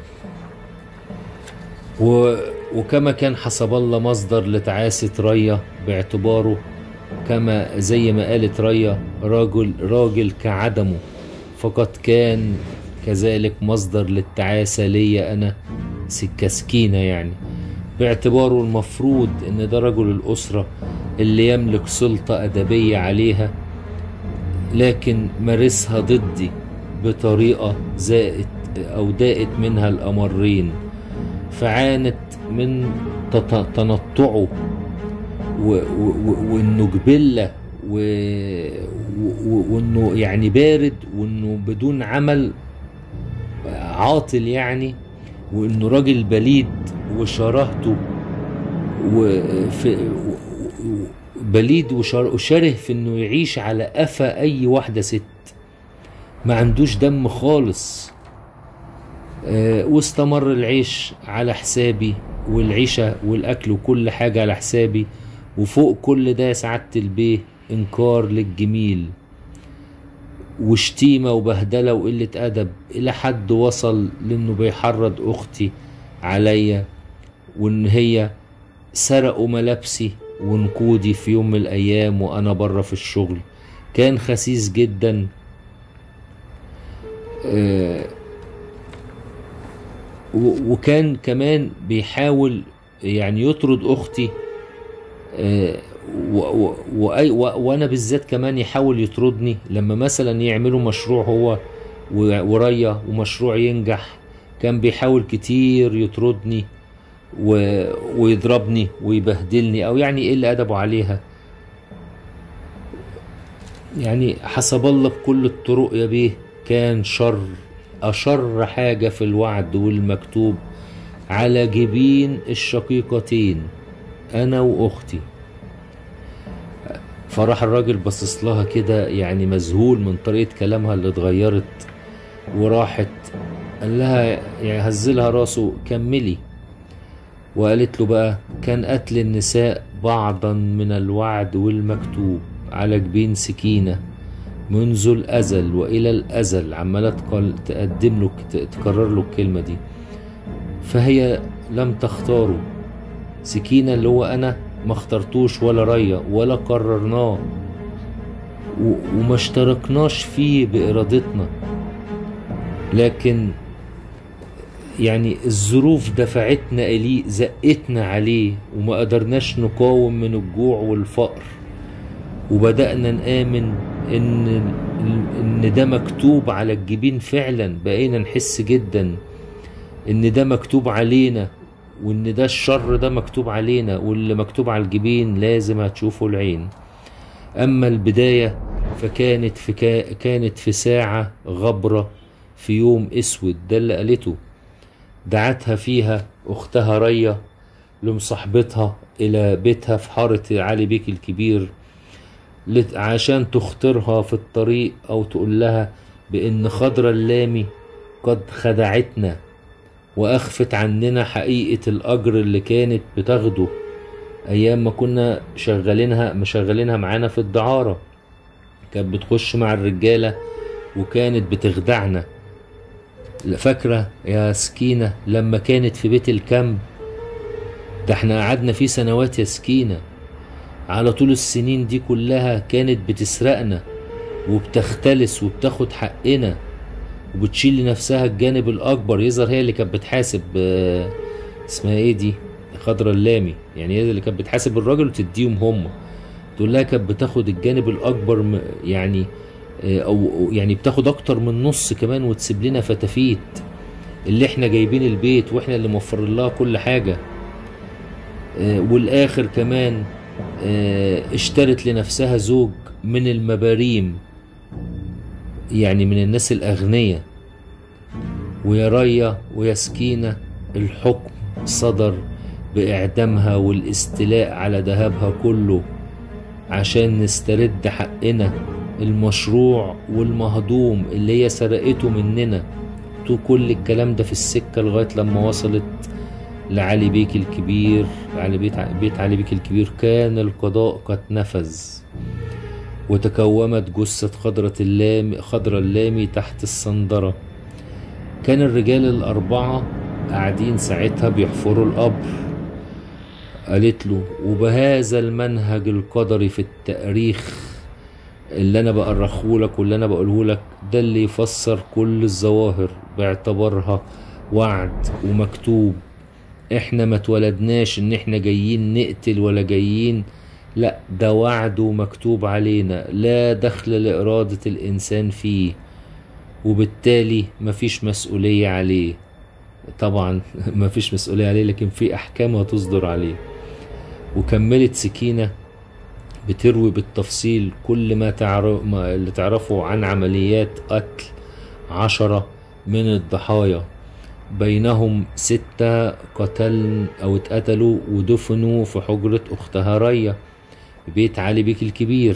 و... وكما كان حسب الله مصدر لتعاسة ريا باعتباره كما زي ما قالت ريا راجل راجل كعدمه فقد كان كذلك مصدر للتعاسة ليا أنا س- كسكينة يعني باعتباره المفروض إن ده رجل الأسرة اللي يملك سلطة أدبية عليها لكن مارسها ضدي بطريقة زائد أو دائت منها الأمرين فعانت من تط- تنطعه و- و- و- وانه جبله و- و- وانه يعني بارد وانه بدون عمل عاطل يعني وانه راجل بليد وشرهته وفي و- و- بليد وشر- وشره في انه يعيش على قفا اي واحده ست ما عندوش دم خالص آه، واستمر العيش على حسابي والعيشة والأكل وكل حاجة على حسابي وفوق كل ده يا سعادة البيه إنكار للجميل وشتيمة وبهدلة وقلة أدب إلى حد وصل لأنه بيحرض أختي عليا وإن هي سرقوا ملابسي ونقودي في يوم من الأيام وأنا بره في الشغل كان خسيس جدا آه و- وكان كمان بيحاول يعني يطرد اختي آه، و- و- وأي- و- وانا بالذات كمان يحاول يطردني لما مثلا يعملوا مشروع هو و- وريا ومشروع ينجح كان بيحاول كتير يطردني و... ويضربني ويبهدلني او يعني يقل ادبه عليها يعني حسب الله بكل الطرق يا بيه كان شر أشر حاجة في الوعد والمكتوب على جبين الشقيقتين أنا وأختي فراح الراجل باصص لها كده يعني مذهول من طريقة كلامها اللي اتغيرت وراحت قال لها يعني هزلها راسه كملي وقالت له بقى كان قتل النساء بعضا من الوعد والمكتوب على جبين سكينة منذ الأزل وإلى الأزل عمالة تقل- تقدم له ت- تكرر له الكلمة دي فهي لم تختاره سكينة اللي هو أنا ما اخترتوش ولا ريا ولا قررناه و- وما اشتركناش فيه بإرادتنا لكن يعني الظروف دفعتنا إليه زقتنا عليه وما قدرناش نقاوم من الجوع والفقر وبدأنا نآمن ان ان ده مكتوب على الجبين فعلا بقينا نحس جدا ان ده مكتوب علينا وان ده الشر ده مكتوب علينا واللي مكتوب على الجبين لازم هتشوفه العين اما البداية فكانت في كا كانت في ساعة غبرة في يوم اسود ده اللي قالته دعتها فيها اختها ريا لمصاحبتها الى بيتها في حارة علي بيك الكبير لت- عشان تخطرها في الطريق او تقول لها بان خضرة اللامي قد خدعتنا واخفت عننا حقيقة الاجر اللي كانت بتاخده ايام ما كنا شغالينها مشغلينها معانا في الدعارة كانت بتخش مع الرجالة وكانت بتخدعنا لا فاكرة يا سكينة لما كانت في بيت الكامب ده احنا قعدنا فيه سنوات يا سكينة على طول السنين دي كلها كانت بتسرقنا وبتختلس وبتاخد حقنا وبتشيل لنفسها الجانب الأكبر يظهر هي اللي كانت بتحاسب آه، اسمها ايه دي خضرة اللامي يعني هي اللي كانت بتحاسب الراجل وتديهم هم تقول لها كانت بتاخد الجانب الأكبر م- يعني آه، أو أو يعني بتاخد أكتر من نص كمان وتسيب لنا فتافيت اللي احنا جايبين البيت واحنا اللي موفرين لها كل حاجة آه، والاخر كمان آه، اشترت لنفسها زوج من المباريم يعني من الناس الاغنياء ويا ريا ويا سكينة الحكم صدر باعدامها والاستيلاء على ذهبها كله عشان نسترد حقنا المشروع والمهضوم اللي هي سرقته مننا تو كل الكلام ده في السكة لغاية لما وصلت لعلي بيك الكبير علي بيت بيت علي بيك الكبير كان القضاء قد نفذ وتكومت جثة خضرة اللامي خضرة اللامي تحت الصندرة كان الرجال الأربعة قاعدين ساعتها بيحفروا القبر قالت له وبهذا المنهج القدري في التأريخ اللي انا بأرخهولك واللي انا بقولهولك ده اللي يفسر كل الظواهر باعتبارها وعد ومكتوب احنا ما اتولدناش ان احنا جايين نقتل ولا جايين لا ده وعد ومكتوب علينا لا دخل لإرادة الإنسان فيه وبالتالي مفيش مسؤولية عليه طبعا مفيش مسؤولية عليه لكن في أحكام هتصدر عليه وكملت سكينة بتروي بالتفصيل كل ما تعرف ما اللي تعرفه عن عمليات قتل عشرة من الضحايا بينهم ستة قتل أو اتقتلوا ودفنوا في حجرة أختها ريا في بيت علي بيك الكبير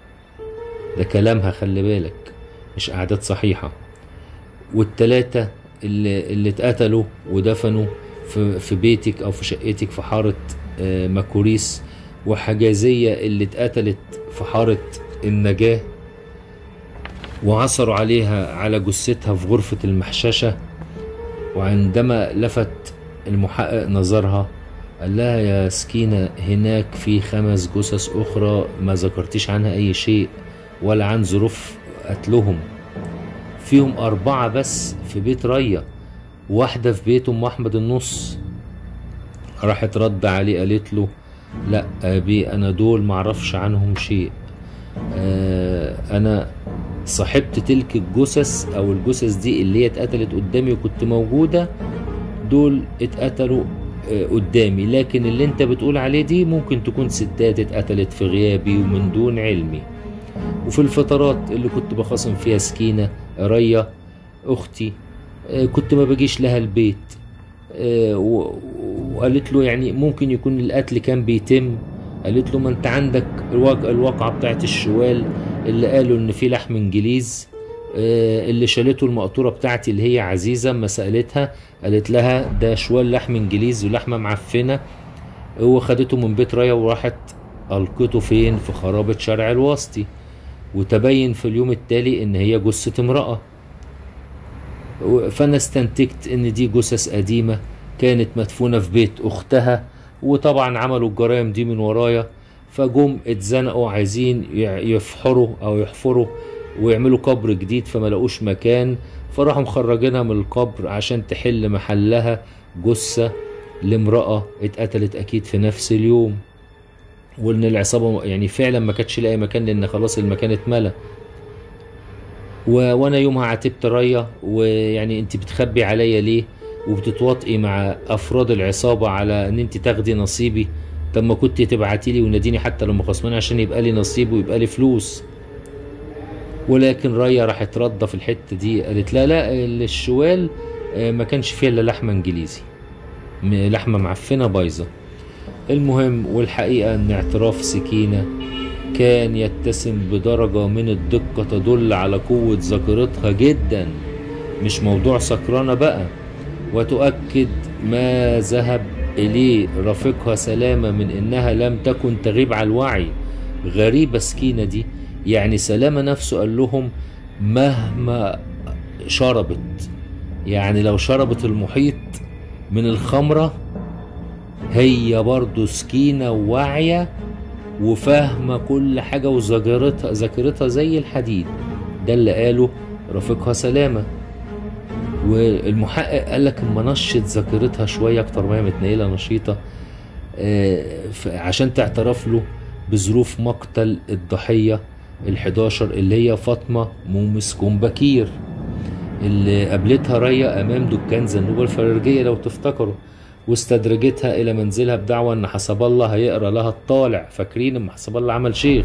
ده كلامها خلي بالك مش أعداد صحيحة والتلاتة اللي, اللي اتقتلوا ودفنوا في, في بيتك أو في شقتك في حارة آه، ماكوريس وحجازية اللي اتقتلت في حارة النجاة وعثروا عليها على جثتها في غرفة المحششة وعندما لفت المحقق نظرها قال لها يا سكينة هناك في خمس جثث أخرى ما ذكرتيش عنها أي شيء ولا عن ظروف قتلهم فيهم أربعة بس في بيت ريا واحدة في بيت أم أحمد النص راحت رد عليه قالت له لا أبي أنا دول معرفش عنهم شيء آه أنا صاحبت تلك الجثث أو الجثث دي اللي هي اتقتلت قدامي وكنت موجودة دول اتقتلوا آه، قدامي لكن اللي انت بتقول عليه دي ممكن تكون ستات اتقتلت في غيابي ومن دون علمي وفي الفترات اللي كنت بخاصم فيها سكينة ريا أختي آه، كنت ما بجيش لها البيت آه، و- وقالت له يعني ممكن يكون القتل كان بيتم قالت له ما انت عندك الواق- الواقعة بتاعت الشوال اللي قالوا ان في لحم انجليز آه، اللي شالته المقطورة بتاعتي اللي هي عزيزة اما سألتها قالت لها ده شوال لحم انجليز ولحمة معفنة هو خدته من بيت رايا وراحت ألقته فين في خرابة شارع الوسطي وتبين في اليوم التالي ان هي جثة امرأة و- فانا استنتجت ان دي جثث قديمة كانت مدفونة في بيت اختها وطبعا عملوا الجرائم دي من ورايا فجم اتزنقوا عايزين يع- يفحروا او يحفروا ويعملوا قبر جديد فما لقوش مكان فراحوا مخرجينها من القبر عشان تحل محلها جثة لامرأة اتقتلت اكيد في نفس اليوم وان العصابة يعني فعلا ما كانتش لاقي مكان لان خلاص المكان اتملى و... وانا يومها عاتبت ريا ويعني انت بتخبي عليا ليه وبتتواطئي مع افراد العصابه على ان انت تاخدي نصيبي طب ما كنت تبعتي لي وناديني حتى لما خصماني عشان يبقى لي نصيب ويبقى لي فلوس ولكن ريا راحت رده في الحته دي قالت لا لا الشوال آه، ما كانش فيها الا لحمه انجليزي م- لحمه معفنه بايظه المهم والحقيقه ان اعتراف سكينه كان يتسم بدرجه من الدقه تدل على قوه ذاكرتها جدا مش موضوع سكرانه بقى وتؤكد ما ذهب اليه رفيقها سلامه من انها لم تكن تغيب على الوعي غريبه سكينه دي يعني سلامه نفسه قال لهم مهما شربت يعني لو شربت المحيط من الخمره هي برضو سكينه وواعيه وفاهمه كل حاجه وذاكرتها ذاكرتها زي الحديد ده اللي قاله رفيقها سلامه والمحقق قال لك اما نشط ذاكرتها شويه اكتر ما هي متنيله نشيطه آه، ف- عشان تعترف له بظروف مقتل الضحيه ال11 اللي هي فاطمه مومس كومبكير اللي قابلتها ريا امام دكان زنوبه الفرارجيه لو تفتكروا واستدرجتها الى منزلها بدعوى ان حسب الله هيقرا لها الطالع فاكرين ان حسب الله عمل شيخ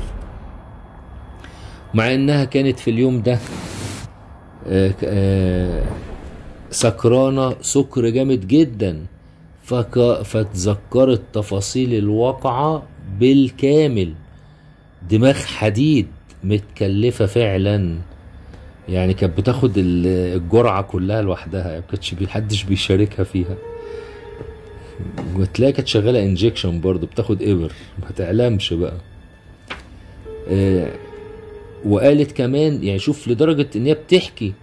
مع انها كانت في اليوم ده آه، آه، سكرانة سكر جامد جدا فك... فتذكرت تفاصيل الواقعة بالكامل دماغ حديد متكلفة فعلا يعني كانت بتاخد ال- الجرعة كلها لوحدها يعني كانتش محدش بيشاركها فيها وتلاقي كانت شغالة انجكشن برضه بتاخد ابر ما تعلمش بقى آه وقالت كمان يعني شوف لدرجة ان هي بتحكي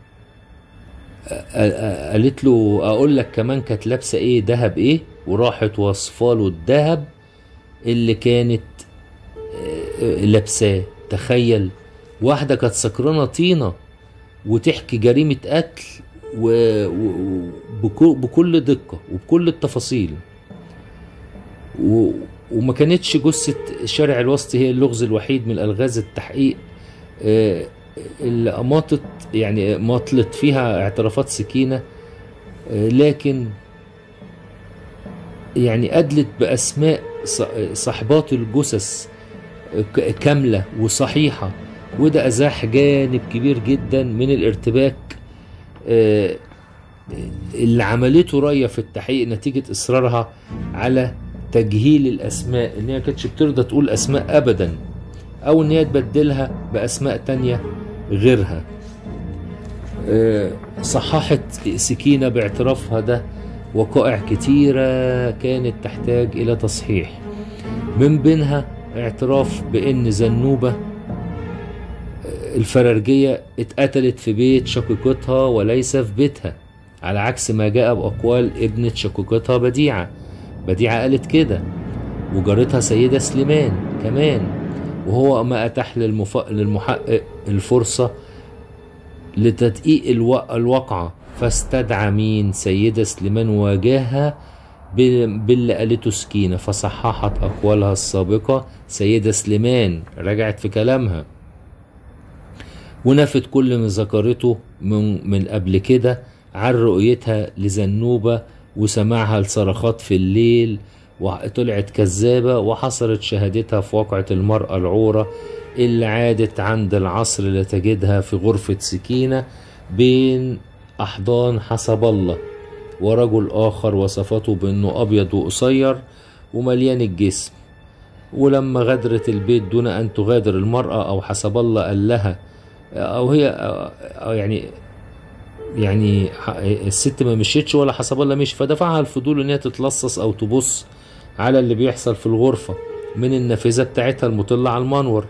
آه، قالت له اقول لك كمان كانت لابسه ايه دهب ايه وراحت وصفاله الدهب اللي كانت آه، لابساه تخيل واحده كانت سكرانه طينه وتحكي جريمه قتل و... و... بكو... بكل دقه وبكل التفاصيل و... وما كانتش جثه شارع الوسط هي اللغز الوحيد من الغاز التحقيق آه، اللي أماطت يعني مطلت فيها اعترافات سكينة آه، لكن يعني أدلت بأسماء ص- صاحبات الجثث آه، ك- كاملة وصحيحة وده أزاح جانب كبير جدا من الارتباك آه، اللي عملته ريا في التحقيق نتيجة إصرارها على تجهيل الأسماء إن هي كانتش بترضى تقول أسماء أبدا أو إن هي تبدلها بأسماء تانية غيرها آه، صححت سكينة باعترافها ده وقائع كتيرة كانت تحتاج إلى تصحيح من بينها اعتراف بأن زنوبة آه، الفرارجية اتقتلت في بيت شقيقتها وليس في بيتها على عكس ما جاء بأقوال ابنة شقيقتها بديعة بديعة قالت كده وجارتها سيدة سليمان كمان وهو ما أتاح للمف... للمحقق الفرصة لتدقيق الو... الواقعة فاستدعى مين سيدة سليمان واجهها بال- باللي قالته سكينة فصححت أقوالها السابقة سيدة سليمان رجعت في كلامها ونفت كل ما ذكرته من, من قبل كده عن رؤيتها لزنوبة وسماعها لصرخات في الليل وطلعت كذابة وحصرت شهادتها في واقعة المرأة العورة اللي عادت عند العصر لتجدها في غرفة سكينة بين أحضان حسب الله ورجل آخر وصفته بأنه أبيض وقصير ومليان الجسم ولما غادرت البيت دون أن تغادر المرأة أو حسب الله قال لها أو هي أو يعني يعني ح- الست ما مشيتش ولا حسب الله مشي فدفعها الفضول ان هي تتلصص او تبص على اللي بيحصل في الغرفة من النافذة بتاعتها المطلة على المنور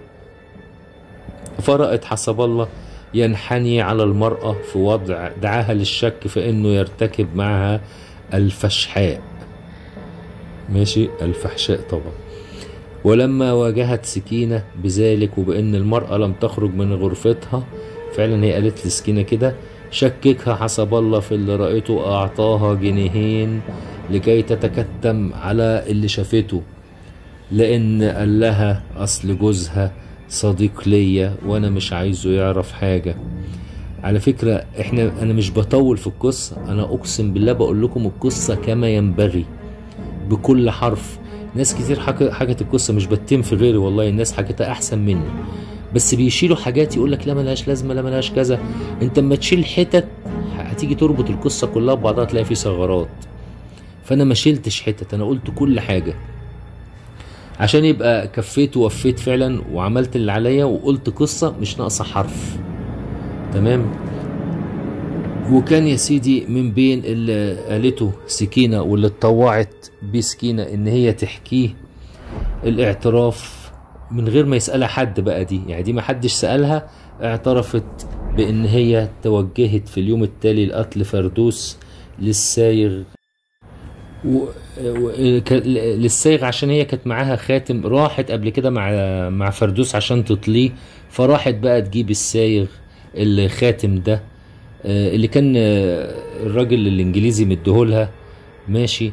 فرأت حسب الله ينحني على المرأة في وضع دعاها للشك في انه يرتكب معها الفشحاء ماشي الفحشاء طبعا ولما واجهت سكينة بذلك وبأن المرأة لم تخرج من غرفتها فعلا هي قالت لسكينة كده شككها حسب الله في اللي رأيته أعطاها جنيهين لكي تتكتم على اللي شافته لأن قال لها أصل جوزها صديق ليا وأنا مش عايزه يعرف حاجة على فكرة احنا انا مش بطول في القصة انا اقسم بالله بقول لكم القصة كما ينبغي بكل حرف ناس كتير حك- حكت القصة مش بتم في غيري والله الناس حكتها احسن مني بس بيشيلوا حاجات يقول لك لا ملهاش لازمة لا ملهاش كذا انت اما تشيل حتت هتيجي تربط القصة كلها ببعضها تلاقي في ثغرات فانا ما شلتش حتت انا قلت كل حاجة عشان يبقى كفيت ووفيت فعلا وعملت اللي عليا وقلت قصة مش ناقصة حرف تمام وكان يا سيدي من بين اللي قالته سكينة واللي اتطوعت بيه سكينة ان هي تحكيه الاعتراف من غير ما يسألها حد بقى دي يعني دي ما حدش سألها اعترفت بان هي توجهت في اليوم التالي لقتل فردوس للسايغ و... و... ك- للسايغ عشان هي كانت معاها خاتم راحت قبل كده مع مع فردوس عشان تطليه فراحت بقى تجيب السايغ الخاتم ده آه، اللي كان آه، الراجل الانجليزي مديهولها ماشي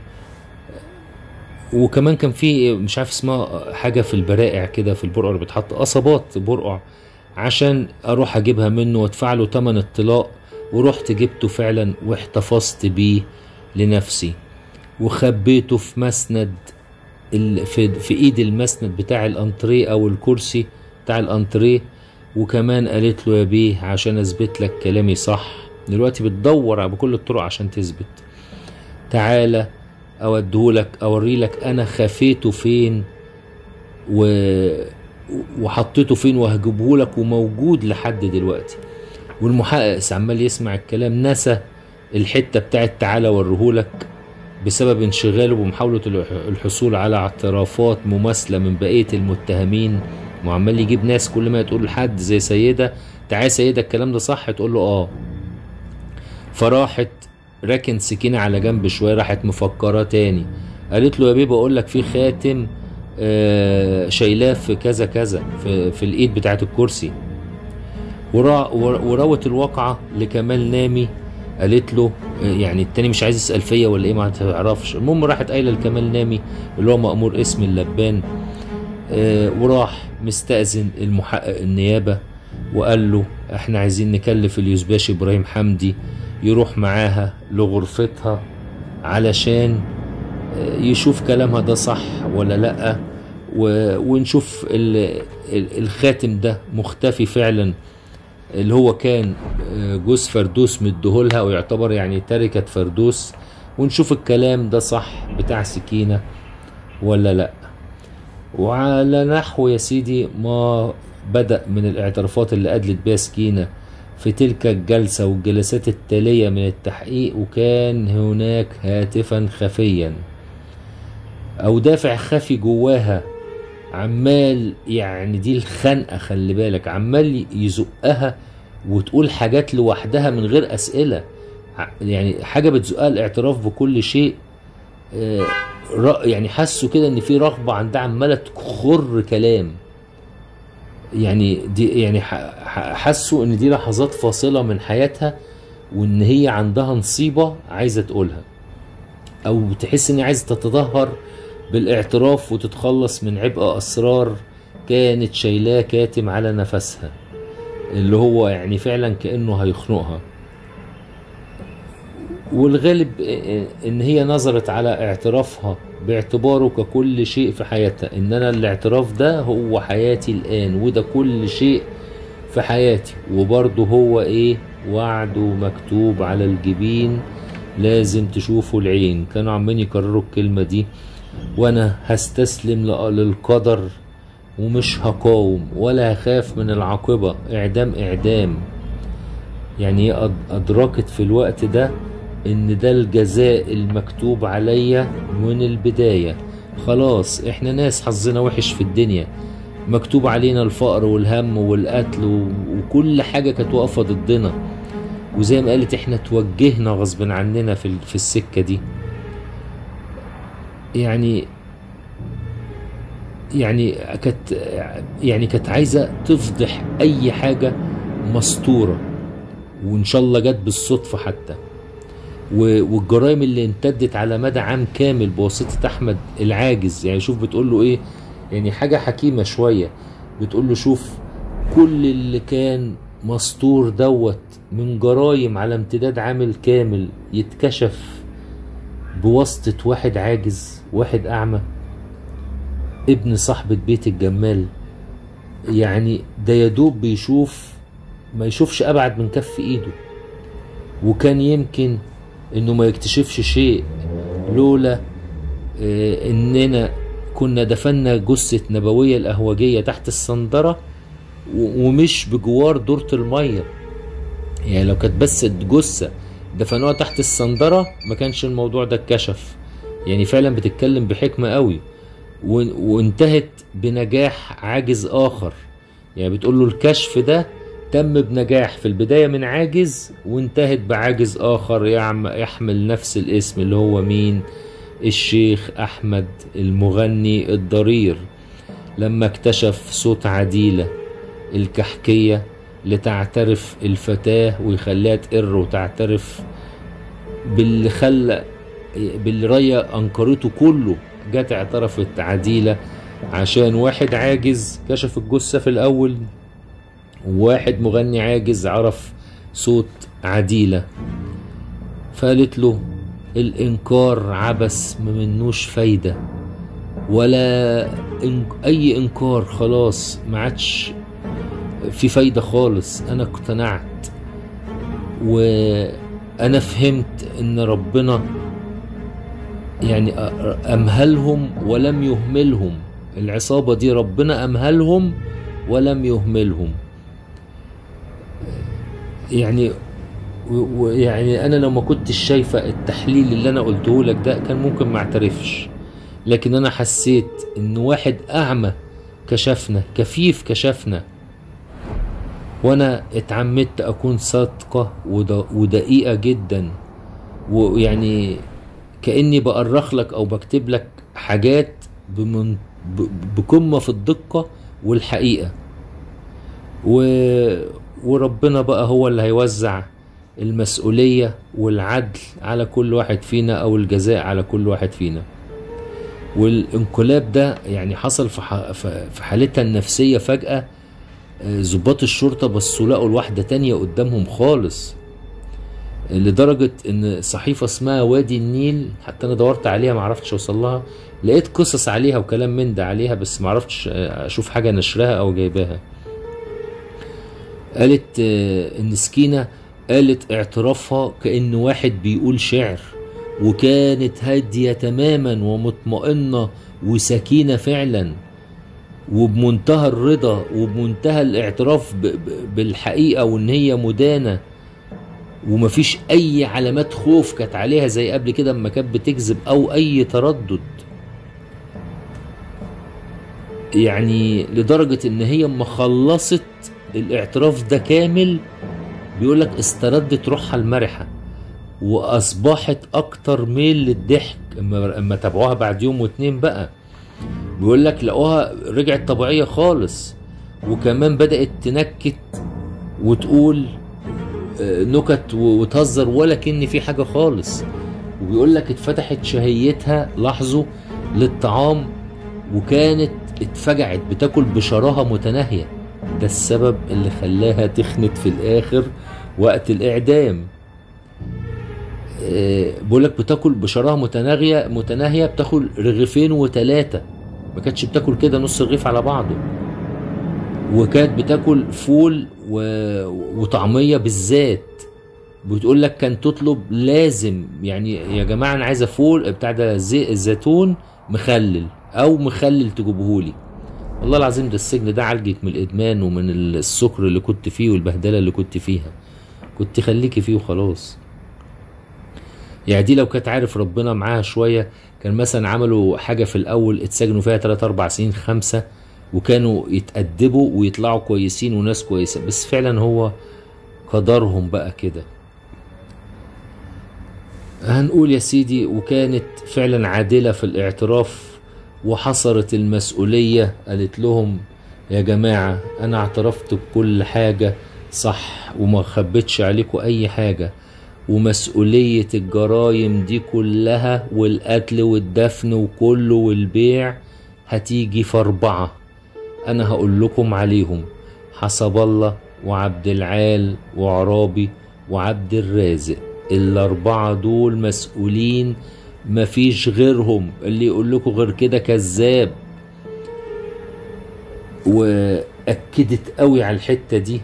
وكمان كان في مش عارف اسمها حاجه في البرائع كده في البرقع اللي بتحط قصبات برقع عشان اروح اجيبها منه وادفع له تمن الطلاق ورحت جبته فعلا واحتفظت بيه لنفسي وخبيته في مسند ال- في, في ايد المسند بتاع الانتريه او الكرسي بتاع الانتريه وكمان قالت له يا بيه عشان اثبت لك كلامي صح دلوقتي بتدور بكل الطرق عشان تثبت تعالى اوديهولك اوري لك انا خفيته فين و... وحطيته فين وهجيبهولك وموجود لحد دلوقتي والمحقق عمال يسمع الكلام نسى الحته بتاعت تعالى اوريهولك بسبب انشغاله بمحاولة الح- الحصول على اعترافات مماثلة من بقية المتهمين وعمال يجيب ناس كل ما تقول لحد زي سيدة تعالى سيدة الكلام ده صح تقول له اه فراحت راكن سكينة على جنب شوية راحت مفكرة تاني قالت له يا بيه بقول لك في خاتم آه، شايلاه في كذا كذا في, في الايد بتاعت الكرسي ورا ور- وروت الواقعة لكمال نامي قالت له آه، يعني التاني مش عايز يسأل فيا ولا ايه ما تعرفش المهم راحت قايلة لكمال نامي اللي هو مأمور اسم اللبان آه، وراح مستأذن المحقق النيابة وقال له احنا عايزين نكلف اليوزباشي ابراهيم حمدي يروح معاها لغرفتها علشان آه، يشوف كلامها ده صح ولا لأ و- ونشوف ال- ال- الخاتم ده مختفي فعلا اللي هو كان آه، جوز فردوس مديهولها ويعتبر يعني تركة فردوس ونشوف الكلام ده صح بتاع سكينة ولا لأ وعلى نحو يا سيدي ما بدأ من الاعترافات اللي أدلت بها سكينة في تلك الجلسة والجلسات التالية من التحقيق وكان هناك هاتفا خفيا أو دافع خفي جواها عمال يعني دي الخنقة خلي بالك عمال يزقها وتقول حاجات لوحدها من غير أسئلة ع- يعني حاجة بتزقها الاعتراف بكل شيء آه، ر- يعني حسوا كده ان في رغبه عندها عماله تخر كلام يعني دي يعني ح- ح- حسوا ان دي لحظات فاصله من حياتها وان هي عندها نصيبه عايزه تقولها او تحس ان هي عايزه تتدهور بالاعتراف وتتخلص من عبء اسرار كانت شايلاه كاتم على نفسها اللي هو يعني فعلا كانه هيخنقها والغالب ان هي نظرت على اعترافها باعتباره ككل شيء في حياتها ان انا الاعتراف ده هو حياتي الان وده كل شيء في حياتي وبرضه هو ايه وعده مكتوب على الجبين لازم تشوفوا العين كانوا عمالين يكرروا الكلمة دي وانا هستسلم ل- للقدر ومش هقاوم ولا هخاف من العاقبة اعدام اعدام يعني هي أد- أدركت في الوقت ده إن ده الجزاء المكتوب عليا من البداية خلاص إحنا ناس حظنا وحش في الدنيا مكتوب علينا الفقر والهم والقتل و- وكل حاجة كانت واقفة ضدنا وزي ما قالت إحنا توجهنا غصب عننا في ال- في السكة دي يعني يعني كانت يعني كانت عايزة تفضح أي حاجة مستورة وان شاء الله جت بالصدفه حتى و- والجرائم اللي امتدت على مدى عام كامل بواسطه احمد العاجز يعني شوف بتقول له ايه يعني حاجه حكيمه شويه بتقول له شوف كل اللي كان مسطور دوت من جرايم على امتداد عامل كامل يتكشف بواسطة واحد عاجز واحد أعمى ابن صاحبة بيت الجمال يعني ده يدوب بيشوف ما يشوفش أبعد من كف إيده وكان يمكن إنه ما يكتشفش شيء لولا آه، إننا كنا دفنا جثة نبوية الأهوجية تحت الصندرة و- ومش بجوار دورة المية يعني لو كانت بس جثة دفنوها تحت الصندرة ما كانش الموضوع ده اتكشف يعني فعلا بتتكلم بحكمة قوي و- وانتهت بنجاح عاجز آخر يعني بتقول له الكشف ده تم بنجاح في البداية من عاجز وانتهت بعاجز آخر يعم- يحمل نفس الاسم اللي هو مين الشيخ أحمد المغني الضرير لما اكتشف صوت عديلة الكحكية لتعترف الفتاة ويخليها تقر وتعترف باللي خلى باللي ريا أنكرته كله جت اعترفت عديلة عشان واحد عاجز كشف الجثة في الأول وواحد مغني عاجز عرف صوت عديلة فقالت له الإنكار عبث ما منوش فايدة ولا إن- أي إنكار خلاص ما عادش في فايدة خالص أنا اقتنعت وأنا فهمت إن ربنا يعني أ- أمهلهم ولم يهملهم العصابة دي ربنا أمهلهم ولم يهملهم يعني و- ويعني انا لو ما كنتش شايفه التحليل اللي انا قلته لك ده كان ممكن ما اعترفش لكن انا حسيت ان واحد اعمى كشفنا كفيف كشفنا وانا اتعمدت اكون صادقه ود- ودقيقه جدا ويعني كاني بأرخ لك او بكتب لك حاجات بمن ب- بقمه في الدقه والحقيقه و... وربنا بقى هو اللي هيوزع المسؤولية والعدل على كل واحد فينا أو الجزاء على كل واحد فينا والانقلاب ده يعني حصل في ح- في في حالتها النفسية فجأة آه، ضباط الشرطة بصوا لقوا الواحدة تانية قدامهم خالص لدرجة ان صحيفة اسمها وادي النيل حتى انا دورت عليها معرفتش اوصل لها لقيت قصص عليها وكلام من ده عليها بس معرفتش آه، اشوف حاجة نشرها او جايباها قالت آه، ان سكينة قالت اعترافها كأن واحد بيقول شعر وكانت هادية تماما ومطمئنة وسكينة فعلا وبمنتهى الرضا وبمنتهى الاعتراف ب- ب- بالحقيقة وان هي مدانة ومفيش اي علامات خوف كانت عليها زي قبل كده اما كانت بتكذب او اي تردد يعني لدرجة ان هي اما خلصت الاعتراف ده كامل بيقولك استردت روحها المرحة واصبحت اكتر ميل للضحك اما اما تابعوها بعد يوم واتنين بقى بيقول لك لقوها رجعت طبيعية خالص وكمان بدأت تنكت وتقول آه، نكت و- وتهزر ولا كأن في حاجة خالص وبيقول لك اتفتحت شهيتها لاحظوا للطعام وكانت اتفجعت بتاكل بشراهة متناهية ده السبب اللي خلاها تخنت في الآخر وقت الإعدام آه، بيقول لك بتاكل بشراهة متناهية متناهية بتاكل رغيفين وتلاتة ما كانتش بتاكل كده نص رغيف على بعضه وكانت بتاكل فول و... وطعمية بالذات بتقول لك كان تطلب لازم يعني يا جماعة أنا عايزة فول بتاع ده زي... زيتون مخلل أو مخلل تجيبهولي والله العظيم ده السجن ده عالجك من الإدمان ومن السكر اللي كنت فيه والبهدلة اللي كنت فيها كنت خليكي فيه وخلاص يعني دي لو كانت عارف ربنا معاها شوية كان مثلا عملوا حاجة في الأول اتسجنوا فيها 3 4 سنين خمسة وكانوا يتأدبوا ويطلعوا كويسين وناس كويسة بس فعلا هو قدرهم بقى كده هنقول يا سيدي وكانت فعلا عادلة في الاعتراف وحصرت المسؤولية قالت لهم يا جماعة أنا اعترفت بكل حاجة صح وما خبيتش عليكم أي حاجة ومسؤولية الجرايم دي كلها والقتل والدفن وكله والبيع هتيجي في أربعة أنا هقول لكم عليهم حسب الله وعبد العال وعرابي وعبد الرازق الأربعة دول مسؤولين مفيش غيرهم اللي يقول لكم غير كده كذاب واكدت قوي على الحته دي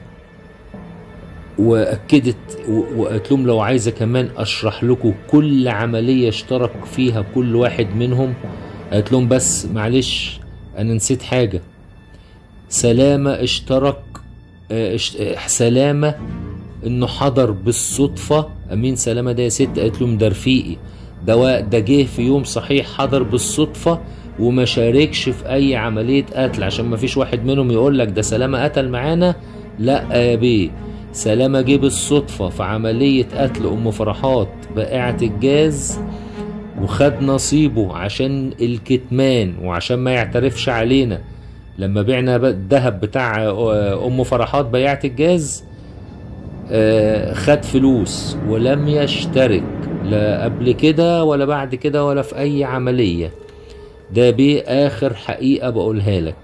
واكدت و- وقالت لهم لو عايزه كمان اشرح لكم كل عمليه اشترك فيها كل واحد منهم قالت لهم بس معلش انا نسيت حاجه سلامه اشترك آه، اش- آه، سلامه انه حضر بالصدفه امين سلامه ده يا ست قالت لهم ده رفيقي ده وا- ده جه في يوم صحيح حضر بالصدفه وما شاركش في اي عمليه قتل عشان ما فيش واحد منهم يقول لك ده سلامه قتل معانا لا يا بيه سلامه جه بالصدفه في عمليه قتل ام فرحات بائعه الجاز وخد نصيبه عشان الكتمان وعشان ما يعترفش علينا لما بعنا ب- الذهب بتاع آه، ام فرحات بياعة الجاز آه، خد فلوس ولم يشترك لا قبل كده ولا بعد كده ولا في اي عملية ده بيه اخر حقيقة بقولها لك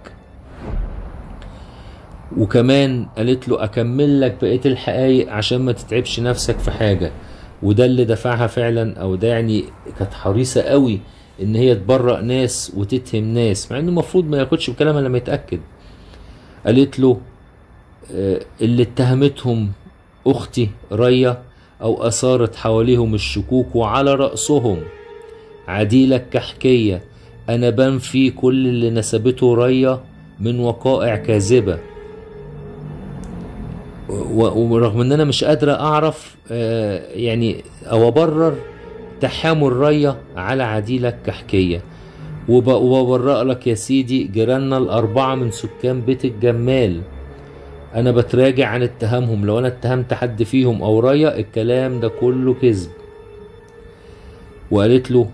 وكمان قالت له اكمل لك بقيه الحقايق عشان ما تتعبش نفسك في حاجه وده اللي دفعها فعلا او ده يعني كانت حريصه قوي ان هي تبرأ ناس وتتهم ناس مع انه المفروض ما ياخدش بكلامها لما يتاكد قالت له آه، اللي اتهمتهم اختي ريا او اثارت حواليهم الشكوك وعلى راسهم عديلة الكحكية أنا بنفي كل اللي نسبته ريا من وقائع كاذبة و- ورغم ان انا مش قادرة اعرف آه، يعني او ابرر تحامل ريا على عديلة الكحكية وب- وببرأ لك يا سيدي جيراننا الأربعة من سكان بيت الجمال أنا بتراجع عن اتهامهم لو أنا اتهمت حد فيهم أو ريا الكلام ده كله كذب وقالت له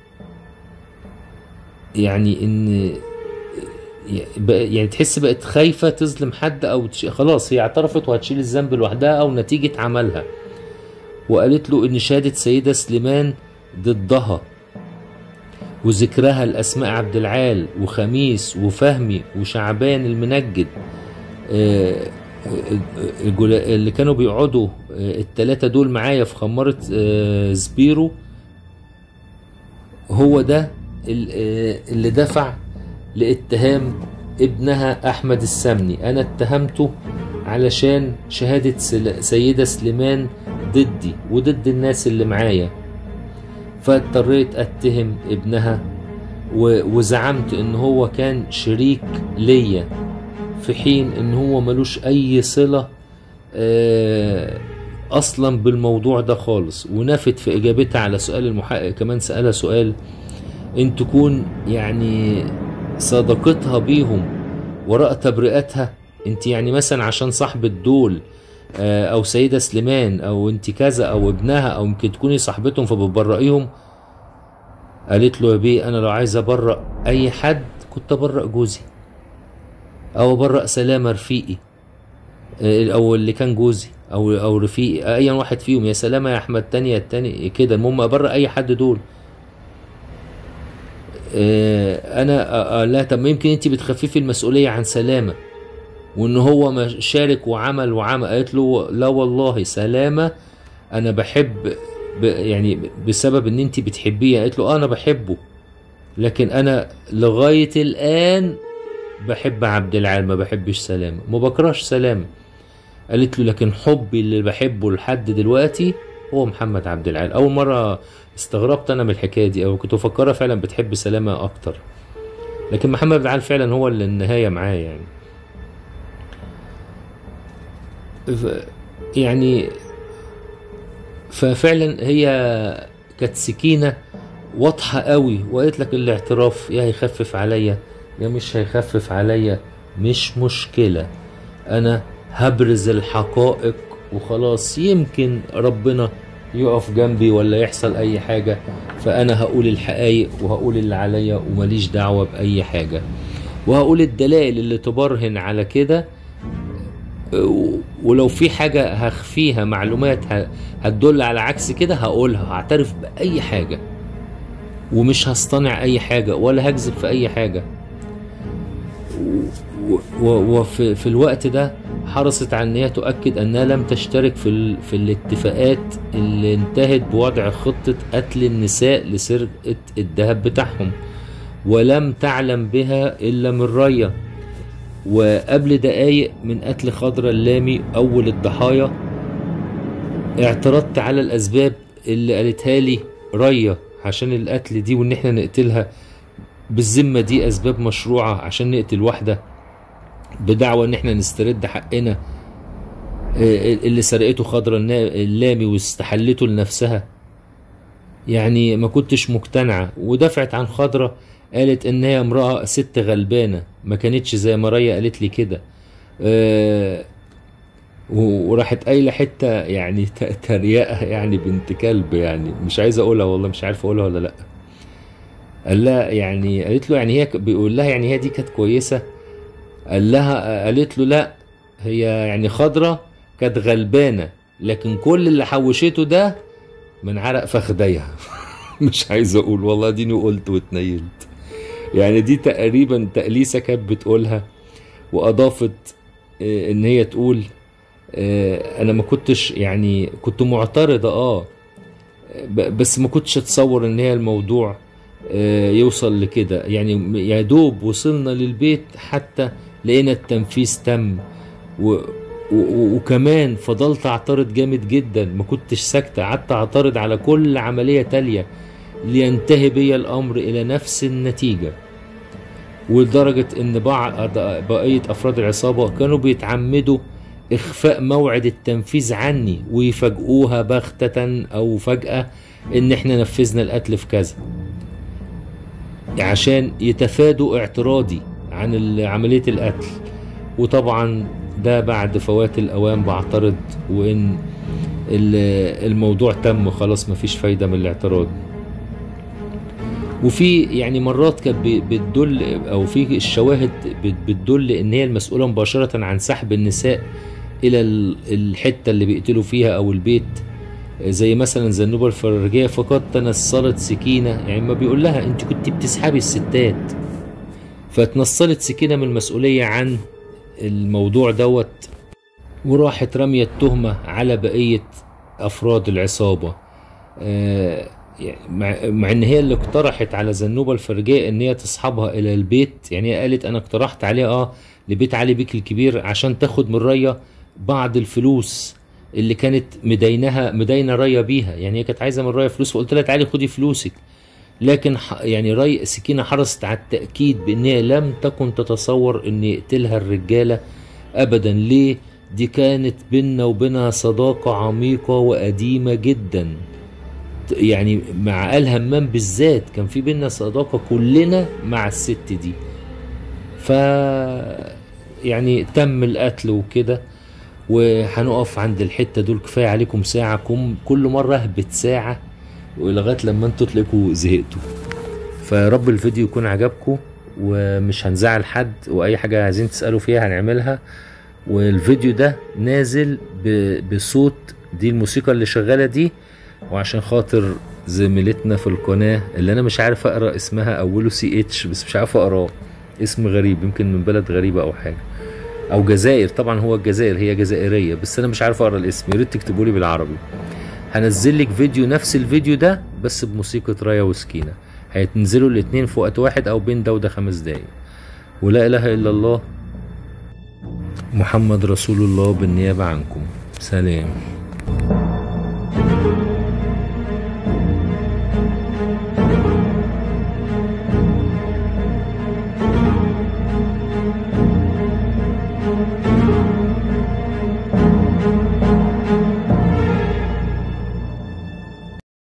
يعني ان بقى- يعني تحس بقت خايفة تظلم حد او تش... خلاص هي اعترفت وهتشيل الذنب لوحدها او نتيجة عملها وقالت له ان شهادة سيدة سليمان ضدها وذكرها لأسماء عبد العال وخميس وفهمي وشعبان المنجد آه، الجلا- اللي كانوا بيقعدوا آه، التلاتة دول معايا في خمارة آه، سبيرو هو ده ال- آه، اللي دفع لاتهام ابنها احمد السمني انا اتهمته علشان شهادة سل- سيدة سليمان ضدي وضد الناس اللي معايا فاضطريت اتهم ابنها و- وزعمت ان هو كان شريك ليا في حين ان هو ملوش اي صلة آه، اصلا بالموضوع ده خالص ونفت في اجابتها على سؤال المحقق كمان سألها سؤال ان تكون يعني صداقتها بيهم وراء تبرئتها انت يعني مثلا عشان صاحبة دول آه، او سيدة سليمان او انت كذا او ابنها او يمكن تكوني صاحبتهم فبتبرئيهم قالت له يا بيه انا لو عايز ابرأ اي حد كنت ابرأ جوزي او ابرأ سلامة رفيقي آه، او اللي كان جوزي او او رفيقي اي واحد فيهم يا سلامة يا احمد تاني يا التاني كده المهم ابرأ اي حد دول آه، انا آه، آه، لا طب ما يمكن انت بتخففي المسؤوليه عن سلامه وان هو ما شارك وعمل وعمل قالت له لا والله سلامه انا بحب ب يعني بسبب ان انت بتحبيه قالت له آه انا بحبه لكن انا لغايه الان بحب عبد العال ما بحبش سلامه ما بكرهش سلامه قالت له لكن حبي اللي بحبه لحد دلوقتي هو محمد عبد العال اول مره استغربت انا من الحكايه دي او كنت مفكرها فعلا بتحب سلامه اكتر لكن محمد عبد العال فعلا هو اللي النهايه معاه يعني ف- يعني ففعلا هي كانت سكينه واضحه قوي وقالت لك الاعتراف يا هيخفف عليا يا مش هيخفف عليا مش مشكله انا هبرز الحقائق وخلاص يمكن ربنا يقف جنبي ولا يحصل اي حاجة فانا هقول الحقائق وهقول اللي عليا ومليش دعوة باي حاجة وهقول الدلائل اللي تبرهن على كده و- ولو في حاجة هخفيها معلومات ه- هتدل على عكس كده هقولها هعترف بأي حاجة ومش هصطنع أي حاجة ولا هكذب في أي حاجة و- و- وفي في الوقت ده حرصت على ان هي تؤكد انها لم تشترك في ال... في الاتفاقات اللي انتهت بوضع خطة قتل النساء لسرقة الذهب بتاعهم ولم تعلم بها الا من ريا وقبل دقايق من قتل خضرة اللامي اول الضحايا اعترضت على الاسباب اللي قالتها لي ريا عشان القتل دي وان احنا نقتلها بالذمة دي اسباب مشروعة عشان نقتل واحدة بدعوى ان احنا نسترد حقنا آه، اللي سرقته خضرة النا- اللامي واستحلته لنفسها يعني ما كنتش مقتنعة ودفعت عن خضرة قالت ان هي امرأة ست غلبانة ما كانتش زي ما ريا قالت لي كده آه، و- وراحت قايلة حتة يعني ت- تريقة يعني بنت كلب يعني مش عايز اقولها والله مش عارف اقولها ولا لا قال لها يعني قالت له يعني هي ك- بيقول لها يعني هي دي كانت كويسة قال لها قالت له لا هي يعني خضرة كانت غلبانة لكن كل اللي حوشته ده من عرق فخديها مش عايز اقول والله ديني قلت واتنيلت يعني دي تقريبا تأليسة كانت بتقولها واضافت آه، ان هي تقول آه، انا ما كنتش يعني كنت معترضة اه ب- بس ما كنتش اتصور ان هي الموضوع آه، يوصل لكده يعني يا دوب وصلنا للبيت حتى لقينا التنفيذ تم و و- وكمان فضلت اعترض جامد جدا ما كنتش ساكتة قعدت اعترض على كل عملية تالية لينتهي بي الامر الى نفس النتيجة ولدرجة ان بعض بقية افراد العصابة كانوا بيتعمدوا اخفاء موعد التنفيذ عني ويفاجئوها بغتة او فجأة ان احنا نفذنا القتل في كذا عشان يتفادوا اعتراضي عن ال- عملية القتل وطبعا ده بعد فوات الأوان بعترض وإن ال- الموضوع تم خلاص مفيش فايدة من الاعتراض وفي يعني مرات كانت ب- بتدل او في الشواهد بت- بتدل ان هي المسؤوله مباشره عن سحب النساء الى ال- الحته اللي بيقتلوا فيها او البيت زي مثلا زنوبة الفرارجية فقد تنصلت سكينة يعني ما بيقول لها انت كنت بتسحبي الستات فتنصلت سكينة من المسؤولية عن الموضوع دوت وراحت رمية التهمة على بقية أفراد العصابة آه، يعني مع, مع ان هي اللي اقترحت على زنوبة الفرجية ان هي تصحبها الى البيت يعني هي قالت انا اقترحت عليها اه لبيت علي بيك الكبير عشان تاخد من ريا بعض الفلوس اللي كانت مدينها مدينة ريا بيها يعني هي كانت عايزة من ريا فلوس فقلت لها تعالي خدي فلوسك لكن ح- يعني ري سكينة حرصت على التأكيد بأن هي لم تكن تتصور أن يقتلها الرجالة أبدا ليه دي كانت بيننا وبينها صداقة عميقة وقديمة جدا يعني مع آل همام بالذات كان في بينا صداقة كلنا مع الست دي ف يعني تم القتل وكده وهنقف عند الحتة دول كفاية عليكم ساعة كم كل مرة اهبط ساعة ولغاية لما انتوا تلاقوا زهقتوا فرب الفيديو يكون عجبكم ومش هنزعل حد واي حاجة عايزين تسألوا فيها هنعملها والفيديو ده نازل ب- بصوت دي الموسيقى اللي شغالة دي وعشان خاطر زميلتنا في القناة اللي انا مش عارف اقرا اسمها اوله سي اتش بس مش عارف اقراه اسم غريب يمكن من بلد غريبة او حاجة او جزائر طبعا هو الجزائر هي جزائرية بس انا مش عارف اقرا الاسم يا ريت تكتبوا لي بالعربي هنزل لك فيديو نفس الفيديو ده بس بموسيقى رايا وسكينة هيتنزلوا الاتنين في وقت واحد او بين ده وده خمس دقايق ولا اله الا الله محمد رسول الله بالنيابة عنكم سلام